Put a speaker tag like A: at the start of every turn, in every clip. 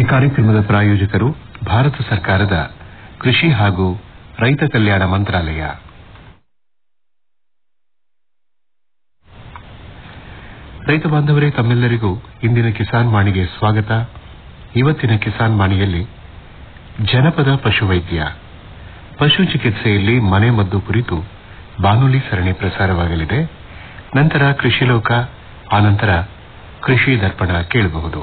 A: ಕಾರ್ಯಕ್ರಮದ ಪ್ರಾಯೋಜಕರು ಭಾರತ ಸರ್ಕಾರದ ಕೃಷಿ ಹಾಗೂ ರೈತ ಕಲ್ಯಾಣ ಮಂತ್ರಾಲಯ ರೈತ ಬಾಂಧವರೇ ತಮ್ಮೆಲ್ಲರಿಗೂ ಇಂದಿನ ಕಿಸಾನ್ ವಾಣಿಗೆ ಸ್ವಾಗತ ಇವತ್ತಿನ ಕಿಸಾನ್ ವಾಣಿಯಲ್ಲಿ ಜನಪದ ಪಶುವೈದ್ಯ ಪಶು ಚಿಕಿತ್ಸೆಯಲ್ಲಿ ಮನೆಮದ್ದು ಕುರಿತು ಬಾನುಲಿ ಸರಣಿ ಪ್ರಸಾರವಾಗಲಿದೆ ನಂತರ ಕೃಷಿ ಲೋಕ ಆನಂತರ ಕೃಷಿ ದರ್ಪಣ ಕೇಳಬಹುದು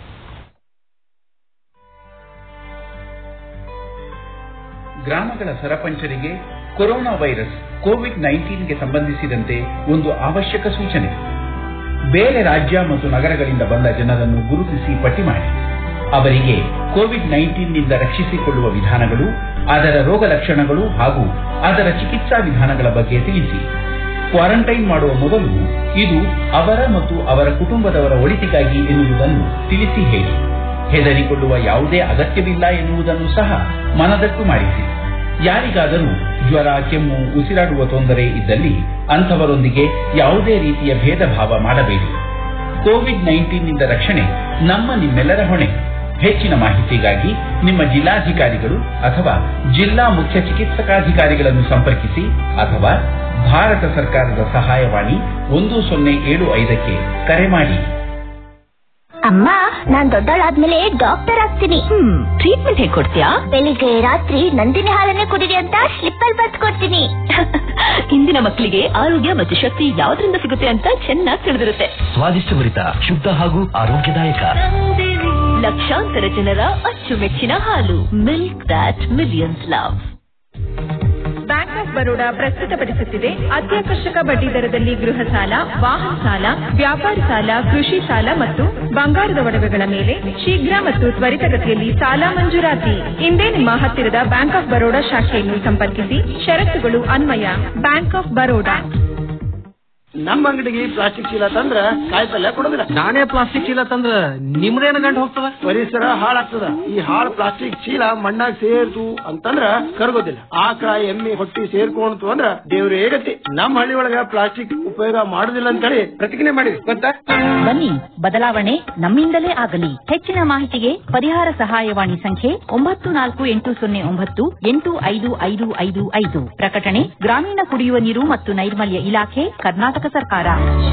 B: ಗ್ರಾಮಗಳ ಸರಪಂಚರಿಗೆ ಕೊರೋನಾ ವೈರಸ್ ಕೋವಿಡ್ ನೈನ್ಟೀನ್ಗೆ ಸಂಬಂಧಿಸಿದಂತೆ ಒಂದು ಅವಶ್ಯಕ ಸೂಚನೆ ಬೇರೆ ರಾಜ್ಯ ಮತ್ತು ನಗರಗಳಿಂದ ಬಂದ ಜನರನ್ನು ಗುರುತಿಸಿ ಪಟ್ಟಿ ಮಾಡಿ ಅವರಿಗೆ ಕೋವಿಡ್ ನೈನ್ಟೀನ್ನಿಂದ ರಕ್ಷಿಸಿಕೊಳ್ಳುವ ವಿಧಾನಗಳು ಅದರ ರೋಗ ಲಕ್ಷಣಗಳು ಹಾಗೂ ಅದರ ಚಿಕಿತ್ಸಾ ವಿಧಾನಗಳ ಬಗ್ಗೆ ತಿಳಿಸಿ ಕ್ವಾರಂಟೈನ್ ಮಾಡುವ ಮೊದಲು ಇದು ಅವರ ಮತ್ತು ಅವರ ಕುಟುಂಬದವರ ಒಳಿತಿಗಾಗಿ ಎನ್ನುವುದನ್ನು ತಿಳಿಸಿ ಹೇಳಿ ಹೆದರಿಕೊಳ್ಳುವ ಯಾವುದೇ ಅಗತ್ಯವಿಲ್ಲ ಎನ್ನುವುದನ್ನು ಸಹ ಮನದಟ್ಟು ಮಾಡಿಸಿ ಯಾರಿಗಾದರೂ ಜ್ವರ ಕೆಮ್ಮು ಉಸಿರಾಡುವ ತೊಂದರೆ ಇದ್ದಲ್ಲಿ ಅಂಥವರೊಂದಿಗೆ ಯಾವುದೇ ರೀತಿಯ ಭೇದ ಭಾವ ಮಾಡಬೇಡಿ ಕೋವಿಡ್ ನೈನ್ಟೀನ್ನಿಂದ ರಕ್ಷಣೆ ನಮ್ಮ ನಿಮ್ಮೆಲ್ಲರ ಹೊಣೆ ಹೆಚ್ಚಿನ ಮಾಹಿತಿಗಾಗಿ ನಿಮ್ಮ ಜಿಲ್ಲಾಧಿಕಾರಿಗಳು ಅಥವಾ ಜಿಲ್ಲಾ ಮುಖ್ಯ ಚಿಕಿತ್ಸಕಾಧಿಕಾರಿಗಳನ್ನು ಸಂಪರ್ಕಿಸಿ ಅಥವಾ ಭಾರತ ಸರ್ಕಾರದ ಸಹಾಯವಾಣಿ ಒಂದು ಸೊನ್ನೆ ಏಳು ಐದಕ್ಕೆ ಕರೆ ಮಾಡಿ
C: ಅಮ್ಮ ನಾನ್ ದೊಡ್ಡವಳಾದ್ಮೇಲೆ ಡಾಕ್ಟರ್ ಆಗ್ತೀನಿ
D: ಹ್ಮ್ ಟ್ರೀಟ್ಮೆಂಟ್ ಹೇಗ್ ಕೊಡ್ತೀಯಾ
C: ಬೆಳಿಗ್ಗೆ ರಾತ್ರಿ ನಂದಿನಿ ಹಾಲನ್ನೇ ಕುಡಿರಿ ಅಂತ ಸ್ಲಿಪ್ ಅಲ್ಲಿ ಬರ್ದ್ ಕೊಡ್ತೀನಿ
D: ಇಂದಿನ ಮಕ್ಕಳಿಗೆ ಆರೋಗ್ಯ ಮತ್ತು ಶಕ್ತಿ ಯಾವ್ದ್ರಿಂದ ಸಿಗುತ್ತೆ ಅಂತ ಚೆನ್ನಾಗಿ ತಿಳಿದಿರುತ್ತೆ
E: ಸ್ವಾದಿಷ್ಟಭರಿತ ಶುದ್ಧ ಹಾಗೂ ಆರೋಗ್ಯದಾಯಕ
D: ಲಕ್ಷಾಂತರ ಜನರ ಅಚ್ಚುಮೆಚ್ಚಿನ ಹಾಲು milk that millions love
F: bank of Baroda ಪ್ರಸ್ತುತಪಡಿಸುತ್ತಿದೆ ಅತ್ಯಾಕರ್ಷಕ ಬಡ್ಡಿ ದರದಲ್ಲಿ ಗೃಹ ಸಾಲ ವಾಹನ ಸಾಲ ವ್ಯಾಪಾರ ಸಾಲ ಕೃಷಿ ಸಾಲ ಮತ್ತು ಬಂಗಾರದ ಒಡವೆಗಳ ಮೇಲೆ ಶೀಘ್ರ ಮತ್ತು ತ್ವರಿತಗತಿಯಲ್ಲಿ ಸಾಲ ಮಂಜೂರಾತಿ ಇಂದೇ ನಿಮ್ಮ ಹತ್ತಿರದ ಬ್ಯಾಂಕ್ ಆಫ್ ಬರೋಡಾ ಶಾಖೆಯನ್ನು ಸಂಪರ್ಕಿಸಿ ಷರತ್ತುಗಳು ಅನ್ವಯ ಬ್ಯಾಂಕ್ ಆಫ್ ಬರೋಡಾ
G: ನಮ್ಮ ಅಂಗಡಿಗೆ ಪ್ಲಾಸ್ಟಿಕ್ ಚೀಲ ತಂದ್ರ ಕಾಯಿಪಲ್ಯ ಕೊಡೋದಿಲ್ಲ
H: ನಾನೇ ಪ್ಲಾಸ್ಟಿಕ್ ಚೀಲ ತಂದ್ರ ನಿಮ್ದೇನ ಗಂಟು ಹೋಗ್ತದ
G: ಪರಿಸರ ಹಾಳಾಗ್ತದ ಈ ಹಾಳ್ ಪ್ಲಾಸ್ಟಿಕ್ ಚೀಲ ಮಣ್ಣಾಗ ಸೇರ್ತು ಅಂತಂದ್ರ ಕರಗೋದಿಲ್ಲ ಆಕಳ ಎಮ್ಮೆ ಹೊಟ್ಟಿ ಸೇರ್ಕೊಂತು ಅಂದ್ರ ದೇವ್ರ ಹೇಗತಿ ನಮ್ಮ ಹಳ್ಳಿ ಒಳಗ ಪ್ಲಾಸ್ಟಿಕ್ ಉಪಯೋಗ ಮಾಡುದಿಲ್ಲ ಅಂತೇಳಿ ಪ್ರತಿಜ್ಞೆ ಮಾಡಿದ್ವಿ ಗೊತ್ತಾ
I: ಬನ್ನಿ ಬದಲಾವಣೆ ನಮ್ಮಿಂದಲೇ ಆಗಲಿ ಹೆಚ್ಚಿನ ಮಾಹಿತಿಗೆ ಪರಿಹಾರ ಸಹಾಯವಾಣಿ ಸಂಖ್ಯೆ ಒಂಬತ್ತು ನಾಲ್ಕು ಎಂಟು ಸೊನ್ನೆ ಒಂಬತ್ತು ಎಂಟು ಐದು ಐದು ಐದು ಐದು ಪ್ರಕಟಣೆ ಗ್ರಾಮೀಣ ಕುಡಿಯುವ ನೀರು ಮತ್ತು ನೈರ್ಮಲ್ಯ ಇಲಾಖೆ ಕರ್ನಾಟಕ ಸರ್ಕಾರ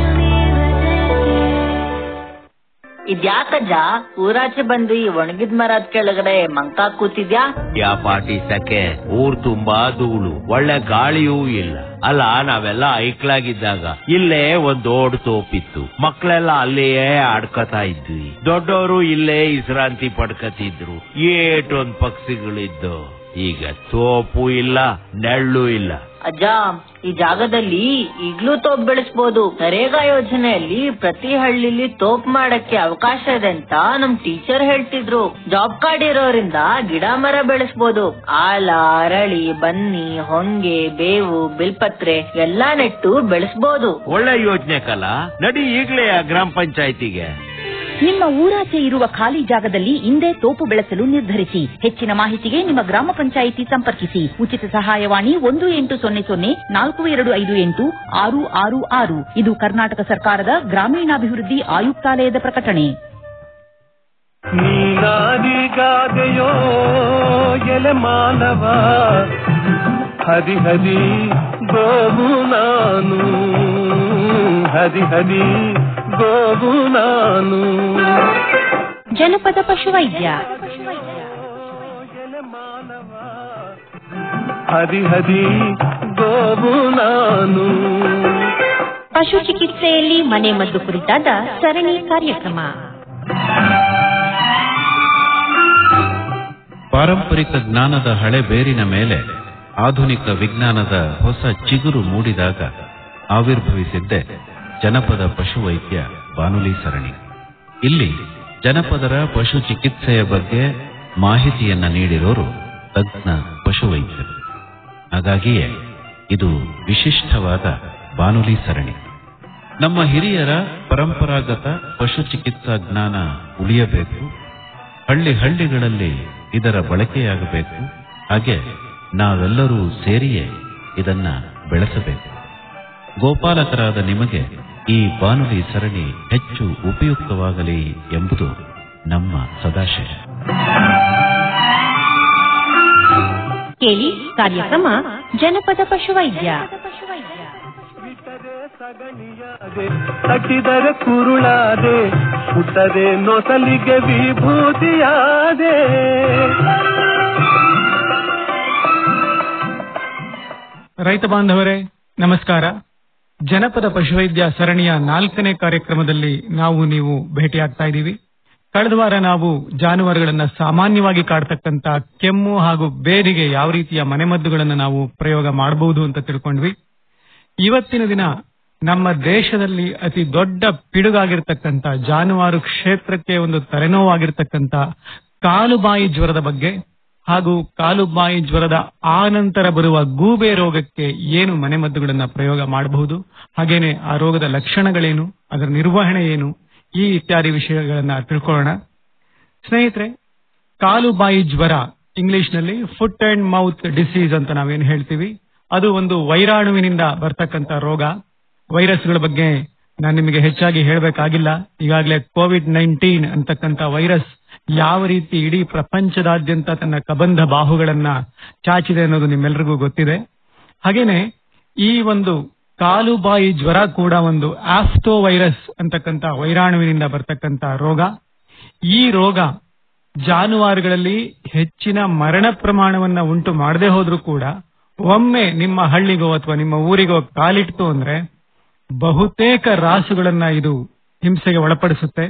J: ಇದ್ಯಾಕಜ್ಜ ಊರಾಚೆ ಬಂದು ಈ ಒಣಗಿದ ಮರದ ಕೆಳಗಡೆ ಮಂಕ ಕೂತಿದ್ಯಾ
K: ಯಾ ಪಾಟಿ ಸಕೆ ಊರ್ ತುಂಬಾ ಧೂಳು ಒಳ್ಳೆ ಗಾಳಿಯೂ ಇಲ್ಲ ಅಲ್ಲ ನಾವೆಲ್ಲ ಐಕ್ಲಾಗಿದ್ದಾಗ ಇಲ್ಲೇ ಒಂದ್ ದೊಡ್ಡ ತೋಪಿತ್ತು ಮಕ್ಳೆಲ್ಲ ಅಲ್ಲಿಯೇ ಆಡ್ಕತಾ ಇದ್ವಿ ದೊಡ್ಡವರು ಇಲ್ಲೇ ವಿಶ್ರಾಂತಿ ಪಡ್ಕತಿದ್ರು ಏಟೊಂದ್ ಪಕ್ಷಿಗಳಿದ್ದು ಈಗ ತೋಪು ಇಲ್ಲ ನೆಳ್ಳು ಇಲ್ಲ
J: ಅಜ್ಜ ಈ ಜಾಗದಲ್ಲಿ ಈಗ್ಲೂ ತೋಪ್ ಬೆಳೆಸ್ಬೋದು ನರೇಗಾ ಯೋಜನೆಯಲ್ಲಿ ಪ್ರತಿ ಹಳ್ಳಿಲಿ ತೋಪ್ ಮಾಡಕ್ಕೆ ಅವಕಾಶ ಇದೆ ಅಂತ ನಮ್ ಟೀಚರ್ ಹೇಳ್ತಿದ್ರು ಜಾಬ್ ಕಾರ್ಡ್ ಇರೋರಿಂದ ಗಿಡ ಮರ ಬೆಳೆಸ್ಬೋದು ಆಲ ಅರಳಿ ಬನ್ನಿ ಹೊಂಗೆ ಬೇವು ಬಿಲ್ಪತ್ರೆ ಎಲ್ಲಾ ನೆಟ್ಟು ಬೆಳೆಸ್ಬೋದು
K: ಒಳ್ಳೆ ಯೋಜನೆ ಕಲ ನಡಿ ಈಗ್ಲೇ ಆ ಗ್ರಾಮ ಪಂಚಾಯತಿಗೆ
I: ನಿಮ್ಮ ಊರಾಚೆ ಇರುವ ಖಾಲಿ ಜಾಗದಲ್ಲಿ ಇಂದೇ ತೋಪು ಬೆಳೆಸಲು ನಿರ್ಧರಿಸಿ ಹೆಚ್ಚಿನ ಮಾಹಿತಿಗೆ ನಿಮ್ಮ ಗ್ರಾಮ ಪಂಚಾಯಿತಿ ಸಂಪರ್ಕಿಸಿ ಉಚಿತ ಸಹಾಯವಾಣಿ ಒಂದು ಎಂಟು ಸೊನ್ನೆ ಸೊನ್ನೆ ನಾಲ್ಕು ಎರಡು ಐದು ಎಂಟು ಆರು ಆರು ಆರು ಇದು ಕರ್ನಾಟಕ ಸರ್ಕಾರದ ಗ್ರಾಮೀಣಾಭಿವೃದ್ಧಿ ಆಯುಕ್ತಾಲಯದ ಪ್ರಕಟಣೆ
L: ನೀನಾದಿಗಾದೆಯೋ ಎಲೆ ಮಾನವ ಹದಿ ಹದಿ ಗೋವು ನಾನು ಹದಿ ಹದಿ ಗೋವು ನಾನು
I: ಜನಪದ ಪಶುವೈದ್ಯ
L: ಹದಿ ಹದಿ ಗೋವು ನಾನು
I: ಪಶು ಚಿಕಿತ್ಸೆಯಲ್ಲಿ ಮನೆ ಮದ್ದು ಕುರಿತಾದ ಸರಣಿ ಕಾರ್ಯಕ್ರಮ
M: ಪಾರಂಪರಿಕ ಜ್ಞಾನದ ಹಳೆ ಬೇರಿನ ಮೇಲೆ ಆಧುನಿಕ ವಿಜ್ಞಾನದ ಹೊಸ ಚಿಗುರು ಮೂಡಿದಾಗ ಆವಿರ್ಭವಿಸಿದ್ದೆ ಜನಪದ ಪಶುವೈದ್ಯ ಬಾನುಲಿ ಸರಣಿ ಇಲ್ಲಿ ಜನಪದರ ಪಶು ಚಿಕಿತ್ಸೆಯ ಬಗ್ಗೆ ಮಾಹಿತಿಯನ್ನ ನೀಡಿರೋರು ತಜ್ಞ ಪಶುವೈದ್ಯರು ಹಾಗಾಗಿಯೇ ಇದು ವಿಶಿಷ್ಟವಾದ ಬಾನುಲಿ ಸರಣಿ ನಮ್ಮ ಹಿರಿಯರ ಪರಂಪರಾಗತ ಪಶು ಚಿಕಿತ್ಸಾ ಜ್ಞಾನ ಉಳಿಯಬೇಕು ಹಳ್ಳಿ ಹಳ್ಳಿಗಳಲ್ಲಿ ಇದರ ಬಳಕೆಯಾಗಬೇಕು ಹಾಗೆ ನಾವೆಲ್ಲರೂ ಸೇರಿಯೇ ಇದನ್ನ ಬೆಳೆಸಬೇಕು ಗೋಪಾಲಕರಾದ ನಿಮಗೆ ಈ ಬಾನುಲಿ ಸರಣಿ ಹೆಚ್ಚು ಉಪಯುಕ್ತವಾಗಲಿ ಎಂಬುದು ನಮ್ಮ ಸದಾಶಯ
I: ಕೇಳಿ ಕಾರ್ಯಕ್ರಮ ಜನಪದ ಪಶುವೈದ್ಯ
L: ತಟ್ಟಿದರೆ ಕುರುಳಾದೆ ಹುಟ್ಟದೆ ನೊಸಲಿಗೆ ವಿಭೂತಿಯಾದೆ
N: ರೈತ ಬಾಂಧವರೇ ನಮಸ್ಕಾರ ಜನಪದ ಪಶುವೈದ್ಯ ಸರಣಿಯ ನಾಲ್ಕನೇ ಕಾರ್ಯಕ್ರಮದಲ್ಲಿ ನಾವು ನೀವು ಭೇಟಿಯಾಗ್ತಾ ಇದ್ದೀವಿ ಕಳೆದ ವಾರ ನಾವು ಜಾನುವಾರುಗಳನ್ನ ಸಾಮಾನ್ಯವಾಗಿ ಕಾಡ್ತಕ್ಕಂತ ಕೆಮ್ಮು ಹಾಗೂ ಬೇರಿಗೆ ಯಾವ ರೀತಿಯ ಮನೆಮದ್ದುಗಳನ್ನ ನಾವು ಪ್ರಯೋಗ ಮಾಡಬಹುದು ಅಂತ ತಿಳ್ಕೊಂಡ್ವಿ ಇವತ್ತಿನ ದಿನ ನಮ್ಮ ದೇಶದಲ್ಲಿ ಅತಿ ದೊಡ್ಡ ಪಿಡುಗಾಗಿರ್ತಕ್ಕಂತ ಜಾನುವಾರು ಕ್ಷೇತ್ರಕ್ಕೆ ಒಂದು ತಲೆನೋವಾಗಿರ್ತಕ್ಕಂತ ಕಾಲುಬಾಯಿ ಜ್ವರದ ಬಗ್ಗೆ ಹಾಗೂ ಕಾಲುಬಾಯಿ ಜ್ವರದ ಆನಂತರ ಬರುವ ಗೂಬೆ ರೋಗಕ್ಕೆ ಏನು ಮನೆಮದ್ದುಗಳನ್ನ ಪ್ರಯೋಗ ಮಾಡಬಹುದು ಹಾಗೇನೆ ಆ ರೋಗದ ಲಕ್ಷಣಗಳೇನು ಅದರ ನಿರ್ವಹಣೆ ಏನು ಈ ಇತ್ಯಾದಿ ವಿಷಯಗಳನ್ನ ತಿಳ್ಕೊಳ್ಳೋಣ ಸ್ನೇಹಿತರೆ ಕಾಲುಬಾಯಿ ಜ್ವರ ಇಂಗ್ಲಿಷ್ ನಲ್ಲಿ ಫುಟ್ ಅಂಡ್ ಮೌತ್ ಡಿಸೀಸ್ ಅಂತ ನಾವೇನ್ ಹೇಳ್ತೀವಿ ಅದು ಒಂದು ವೈರಾಣುವಿನಿಂದ ಬರ್ತಕ್ಕಂತ ರೋಗ ವೈರಸ್ಗಳ ಬಗ್ಗೆ ನಾನು ನಿಮಗೆ ಹೆಚ್ಚಾಗಿ ಹೇಳಬೇಕಾಗಿಲ್ಲ ಈಗಾಗಲೇ ಕೋವಿಡ್ ನೈನ್ಟೀನ್ ಅಂತಕ್ಕಂತ ವೈರಸ್ ಯಾವ ರೀತಿ ಇಡೀ ಪ್ರಪಂಚದಾದ್ಯಂತ ತನ್ನ ಕಬಂಧ ಬಾಹುಗಳನ್ನ ಚಾಚಿದೆ ಅನ್ನೋದು ನಿಮ್ಮೆಲ್ರಿಗೂ ಗೊತ್ತಿದೆ ಹಾಗೇನೆ ಈ ಒಂದು ಕಾಲುಬಾಯಿ ಜ್ವರ ಕೂಡ ಒಂದು ಆಫ್ಟೋ ವೈರಸ್ ಅಂತಕ್ಕಂತ ವೈರಾಣುವಿನಿಂದ ಬರ್ತಕ್ಕಂತ ರೋಗ ಈ ರೋಗ ಜಾನುವಾರುಗಳಲ್ಲಿ ಹೆಚ್ಚಿನ ಮರಣ ಪ್ರಮಾಣವನ್ನ ಉಂಟು ಮಾಡದೆ ಹೋದ್ರೂ ಕೂಡ ಒಮ್ಮೆ ನಿಮ್ಮ ಹಳ್ಳಿಗೋ ಅಥವಾ ನಿಮ್ಮ ಊರಿಗೋ ಕಾಲಿಟ್ಟು ಅಂದ್ರೆ ಬಹುತೇಕ ರಾಸುಗಳನ್ನ ಇದು ಹಿಂಸೆಗೆ ಒಳಪಡಿಸುತ್ತೆ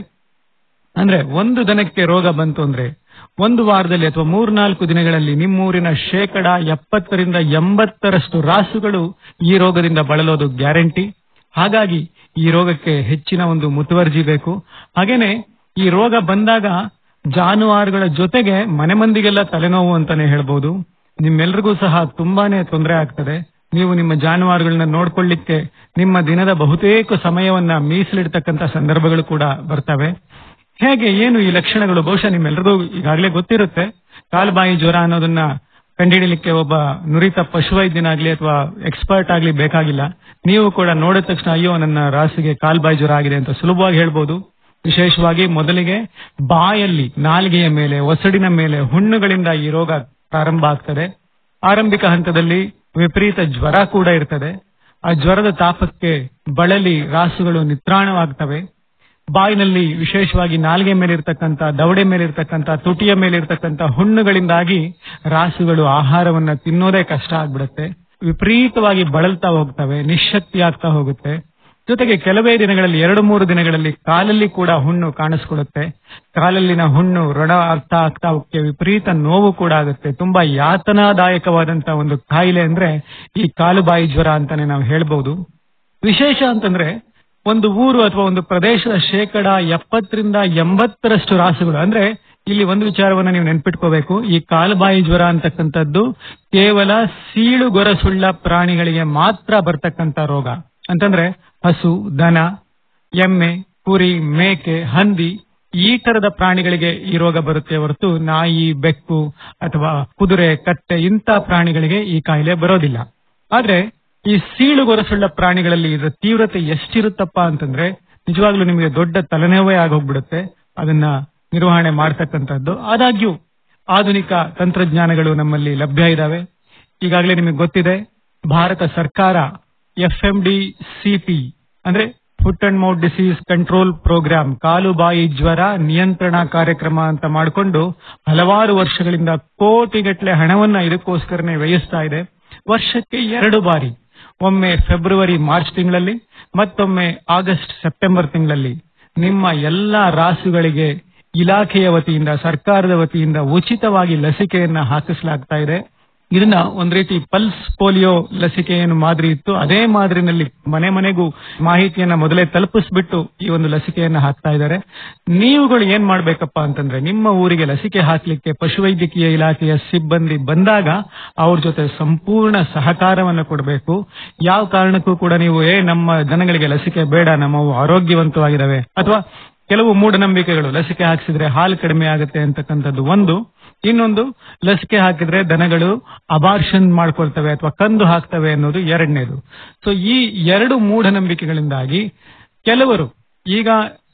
N: ಅಂದ್ರೆ ಒಂದು ದನಕ್ಕೆ ರೋಗ ಬಂತು ಅಂದ್ರೆ ಒಂದು ವಾರದಲ್ಲಿ ಅಥವಾ ಮೂರ್ನಾಲ್ಕು ದಿನಗಳಲ್ಲಿ ನಿಮ್ಮೂರಿನ ಶೇಕಡ ಎಪ್ಪತ್ತರಿಂದ ಎಂಬತ್ತರಷ್ಟು ರಾಸುಗಳು ಈ ರೋಗದಿಂದ ಬಳಲೋದು ಗ್ಯಾರಂಟಿ ಹಾಗಾಗಿ ಈ ರೋಗಕ್ಕೆ ಹೆಚ್ಚಿನ ಒಂದು ಮುತುವರ್ಜಿ ಬೇಕು ಹಾಗೇನೆ ಈ ರೋಗ ಬಂದಾಗ ಜಾನುವಾರುಗಳ ಜೊತೆಗೆ ಮನೆ ಮಂದಿಗೆಲ್ಲ ತಲೆನೋವು ಅಂತಾನೆ ಹೇಳ್ಬೋದು ನಿಮ್ಮೆಲ್ರಿಗೂ ಸಹ ತುಂಬಾನೇ ತೊಂದರೆ ಆಗ್ತದೆ ನೀವು ನಿಮ್ಮ ಜಾನುವಾರುಗಳನ್ನ ನೋಡ್ಕೊಳ್ಳಿಕ್ಕೆ ನಿಮ್ಮ ದಿನದ ಬಹುತೇಕ ಸಮಯವನ್ನ ಮೀಸಲಿಡ್ತಕ್ಕಂತ ಸಂದರ್ಭಗಳು ಕೂಡ ಬರ್ತವೆ ಹೇಗೆ ಏನು ಈ ಲಕ್ಷಣಗಳು ಬಹುಶಃ ನಿಮ್ಮೆಲ್ಲರಿಗೂ ಈಗಾಗಲೇ ಗೊತ್ತಿರುತ್ತೆ ಕಾಲ್ಬಾಯಿ ಜ್ವರ ಅನ್ನೋದನ್ನ ಕಂಡುಹಿಡಿಯಲಿಕ್ಕೆ ಒಬ್ಬ ನುರಿತ ಪಶುವೈದ್ಯನಾಗ್ಲಿ ಅಥವಾ ಎಕ್ಸ್ಪರ್ಟ್ ಆಗ್ಲಿ ಬೇಕಾಗಿಲ್ಲ ನೀವು ಕೂಡ ನೋಡಿದ ತಕ್ಷಣ ಅಯ್ಯೋ ನನ್ನ ರಾಸಿಗೆ ಕಾಲ್ಬಾಯಿ ಜ್ವರ ಆಗಿದೆ ಅಂತ ಸುಲಭವಾಗಿ ಹೇಳ್ಬೋದು ವಿಶೇಷವಾಗಿ ಮೊದಲಿಗೆ ಬಾಯಲ್ಲಿ ನಾಲಿಗೆಯ ಮೇಲೆ ಒಸಡಿನ ಮೇಲೆ ಹುಣ್ಣುಗಳಿಂದ ಈ ರೋಗ ಪ್ರಾರಂಭ ಆಗ್ತದೆ ಆರಂಭಿಕ ಹಂತದಲ್ಲಿ ವಿಪರೀತ ಜ್ವರ ಕೂಡ ಇರ್ತದೆ ಆ ಜ್ವರದ ತಾಪಕ್ಕೆ ಬಳಲಿ ರಾಸುಗಳು ನಿತ್ರಾಣವಾಗ್ತವೆ ಬಾಯಿನಲ್ಲಿ ವಿಶೇಷವಾಗಿ ನಾಲಿಗೆ ಮೇಲೆ ಇರ್ತಕ್ಕಂಥ ದವಡೆ ಮೇಲೆ ಇರ್ತಕ್ಕಂಥ ತುಟಿಯ ಮೇಲೆ ಇರ್ತಕ್ಕಂಥ ಹುಣ್ಣುಗಳಿಂದಾಗಿ ರಾಸುಗಳು ಆಹಾರವನ್ನ ತಿನ್ನೋದೇ ಕಷ್ಟ ಆಗ್ಬಿಡುತ್ತೆ ವಿಪರೀತವಾಗಿ ಬಳಲ್ತಾ ಹೋಗ್ತವೆ ನಿಶಕ್ತಿ ಆಗ್ತಾ ಹೋಗುತ್ತೆ ಜೊತೆಗೆ ಕೆಲವೇ ದಿನಗಳಲ್ಲಿ ಎರಡು ಮೂರು ದಿನಗಳಲ್ಲಿ ಕಾಲಲ್ಲಿ ಕೂಡ ಹುಣ್ಣು ಕಾಣಿಸ್ಕೊಳ್ಳುತ್ತೆ ಕಾಲಲ್ಲಿನ ಹುಣ್ಣು ರೊಣ ಆಗ್ತಾ ಆಗ್ತಾ ಅವಕ್ಕೆ ವಿಪರೀತ ನೋವು ಕೂಡ ಆಗುತ್ತೆ ತುಂಬಾ ಯಾತನಾದಾಯಕವಾದಂತ ಒಂದು ಕಾಯಿಲೆ ಅಂದ್ರೆ ಈ ಕಾಲುಬಾಯಿ ಜ್ವರ ಅಂತಾನೆ ನಾವು ಹೇಳ್ಬಹುದು ವಿಶೇಷ ಅಂತಂದ್ರೆ ಒಂದು ಊರು ಅಥವಾ ಒಂದು ಪ್ರದೇಶದ ಶೇಕಡ ಎಪ್ಪತ್ತರಿಂದ ಎಂಬತ್ತರಷ್ಟು ರಾಸುಗಳು ಅಂದ್ರೆ ಇಲ್ಲಿ ಒಂದು ವಿಚಾರವನ್ನ ನೀವು ನೆನ್ಪಿಟ್ಕೋಬೇಕು ಈ ಕಾಲುಬಾಯಿ ಜ್ವರ ಅಂತಕ್ಕಂಥದ್ದು ಕೇವಲ ಸೀಳುಗೊರಸುಳ್ಳ ಪ್ರಾಣಿಗಳಿಗೆ ಮಾತ್ರ ಬರ್ತಕ್ಕಂಥ ರೋಗ ಅಂತಂದ್ರೆ ಹಸು ದನ ಎಮ್ಮೆ ಕುರಿ ಮೇಕೆ ಹಂದಿ ಈ ತರದ ಪ್ರಾಣಿಗಳಿಗೆ ಈ ರೋಗ ಬರುತ್ತೆ ಹೊರತು ನಾಯಿ ಬೆಕ್ಕು ಅಥವಾ ಕುದುರೆ ಕತ್ತೆ ಇಂಥ ಪ್ರಾಣಿಗಳಿಗೆ ಈ ಕಾಯಿಲೆ ಬರೋದಿಲ್ಲ ಆದ್ರೆ ಈ ಸೀಳುಗೊರಸುಳ್ಳ ಪ್ರಾಣಿಗಳಲ್ಲಿ ಇದರ ತೀವ್ರತೆ ಎಷ್ಟಿರುತ್ತಪ್ಪ ಅಂತಂದ್ರೆ ನಿಜವಾಗ್ಲೂ ನಿಮಗೆ ದೊಡ್ಡ ತಲೆನೋವೇ ಆಗೋಗ್ಬಿಡುತ್ತೆ ಅದನ್ನ ನಿರ್ವಹಣೆ ಮಾಡ್ತಕ್ಕಂಥದ್ದು ಆದಾಗ್ಯೂ ಆಧುನಿಕ ತಂತ್ರಜ್ಞಾನಗಳು ನಮ್ಮಲ್ಲಿ ಲಭ್ಯ ಇದಾವೆ ಈಗಾಗಲೇ ನಿಮಗೆ ಗೊತ್ತಿದೆ ಭಾರತ ಸರ್ಕಾರ ಎಫ್ ಎಂ ಡಿ ಸಿಪಿ ಅಂದ್ರೆ foot and mouth disease control programme ಕಾಲುಬಾಯಿ ಜ್ವರ ನಿಯಂತ್ರಣ ಕಾರ್ಯಕ್ರಮ ಅಂತ ಮಾಡಿಕೊಂಡು ಹಲವಾರು ವರ್ಷಗಳಿಂದ ಕೋಟಿಗಟ್ಟಲೆ ಹಣವನ್ನ ಇದಕ್ಕೋಸ್ಕರನೇ ವ್ಯಯಿಸ್ತಾ ಇದೆ ವರ್ಷಕ್ಕೆ ಎರಡು ಬಾರಿ ಒಮ್ಮೆ ಫೆಬ್ರವರಿ ಮಾರ್ಚ್ ತಿಂಗಳಲ್ಲಿ ಮತ್ತೊಮ್ಮೆ ಆಗಸ್ಟ್ ಸೆಪ್ಟೆಂಬರ್ ತಿಂಗಳಲ್ಲಿ ನಿಮ್ಮ ಎಲ್ಲಾ ರಾಸುಗಳಿಗೆ ಇಲಾಖೆಯ ವತಿಯಿಂದ ಸರ್ಕಾರದ ವತಿಯಿಂದ ಉಚಿತವಾಗಿ ಲಸಿಕೆಯನ್ನ ಹಾಕಿಸಲಾಗ್ತಾ ಇದೆ ಇದನ್ನ ಒಂದ್ ರೀತಿ ಪಲ್ಸ್ ಪೋಲಿಯೋ ಲಸಿಕೆ ಏನು ಮಾದರಿ ಇತ್ತು ಅದೇ ಮಾದರಿನಲ್ಲಿ ಮನೆ ಮನೆಗೂ ಮಾಹಿತಿಯನ್ನ ಮೊದಲೇ ತಲುಪಿಸ್ಬಿಟ್ಟು ಈ ಒಂದು ಲಸಿಕೆಯನ್ನ ಹಾಕ್ತಾ ಇದ್ದಾರೆ ನೀವುಗಳು ಏನ್ ಮಾಡ್ಬೇಕಪ್ಪ ಅಂತಂದ್ರೆ ನಿಮ್ಮ ಊರಿಗೆ ಲಸಿಕೆ ಹಾಕ್ಲಿಕ್ಕೆ ಪಶುವೈದ್ಯಕೀಯ ಇಲಾಖೆಯ ಸಿಬ್ಬಂದಿ ಬಂದಾಗ ಅವ್ರ ಜೊತೆ ಸಂಪೂರ್ಣ ಸಹಕಾರವನ್ನು ಕೊಡಬೇಕು ಯಾವ ಕಾರಣಕ್ಕೂ ಕೂಡ ನೀವು ಏ ನಮ್ಮ ದನಗಳಿಗೆ ಲಸಿಕೆ ಬೇಡ ನಮ್ಮವು ಆರೋಗ್ಯವಂತವಾಗಿದ್ದಾವೆ ಅಥವಾ ಕೆಲವು ಮೂಢನಂಬಿಕೆಗಳು ಲಸಿಕೆ ಹಾಕಿಸಿದ್ರೆ ಹಾಲು ಕಡಿಮೆ ಆಗುತ್ತೆ ಅಂತಕ್ಕಂಥದ್ದು ಒಂದು ಇನ್ನೊಂದು ಲಸಿಕೆ ಹಾಕಿದ್ರೆ ದನಗಳು ಅಬಾರ್ಷನ್ ಮಾಡ್ಕೊಳ್ತವೆ ಅಥವಾ ಕಂದು ಹಾಕ್ತವೆ ಅನ್ನೋದು ಎರಡನೇದು ಸೊ ಈ ಎರಡು ಮೂಢನಂಬಿಕೆಗಳಿಂದಾಗಿ ಕೆಲವರು ಈಗ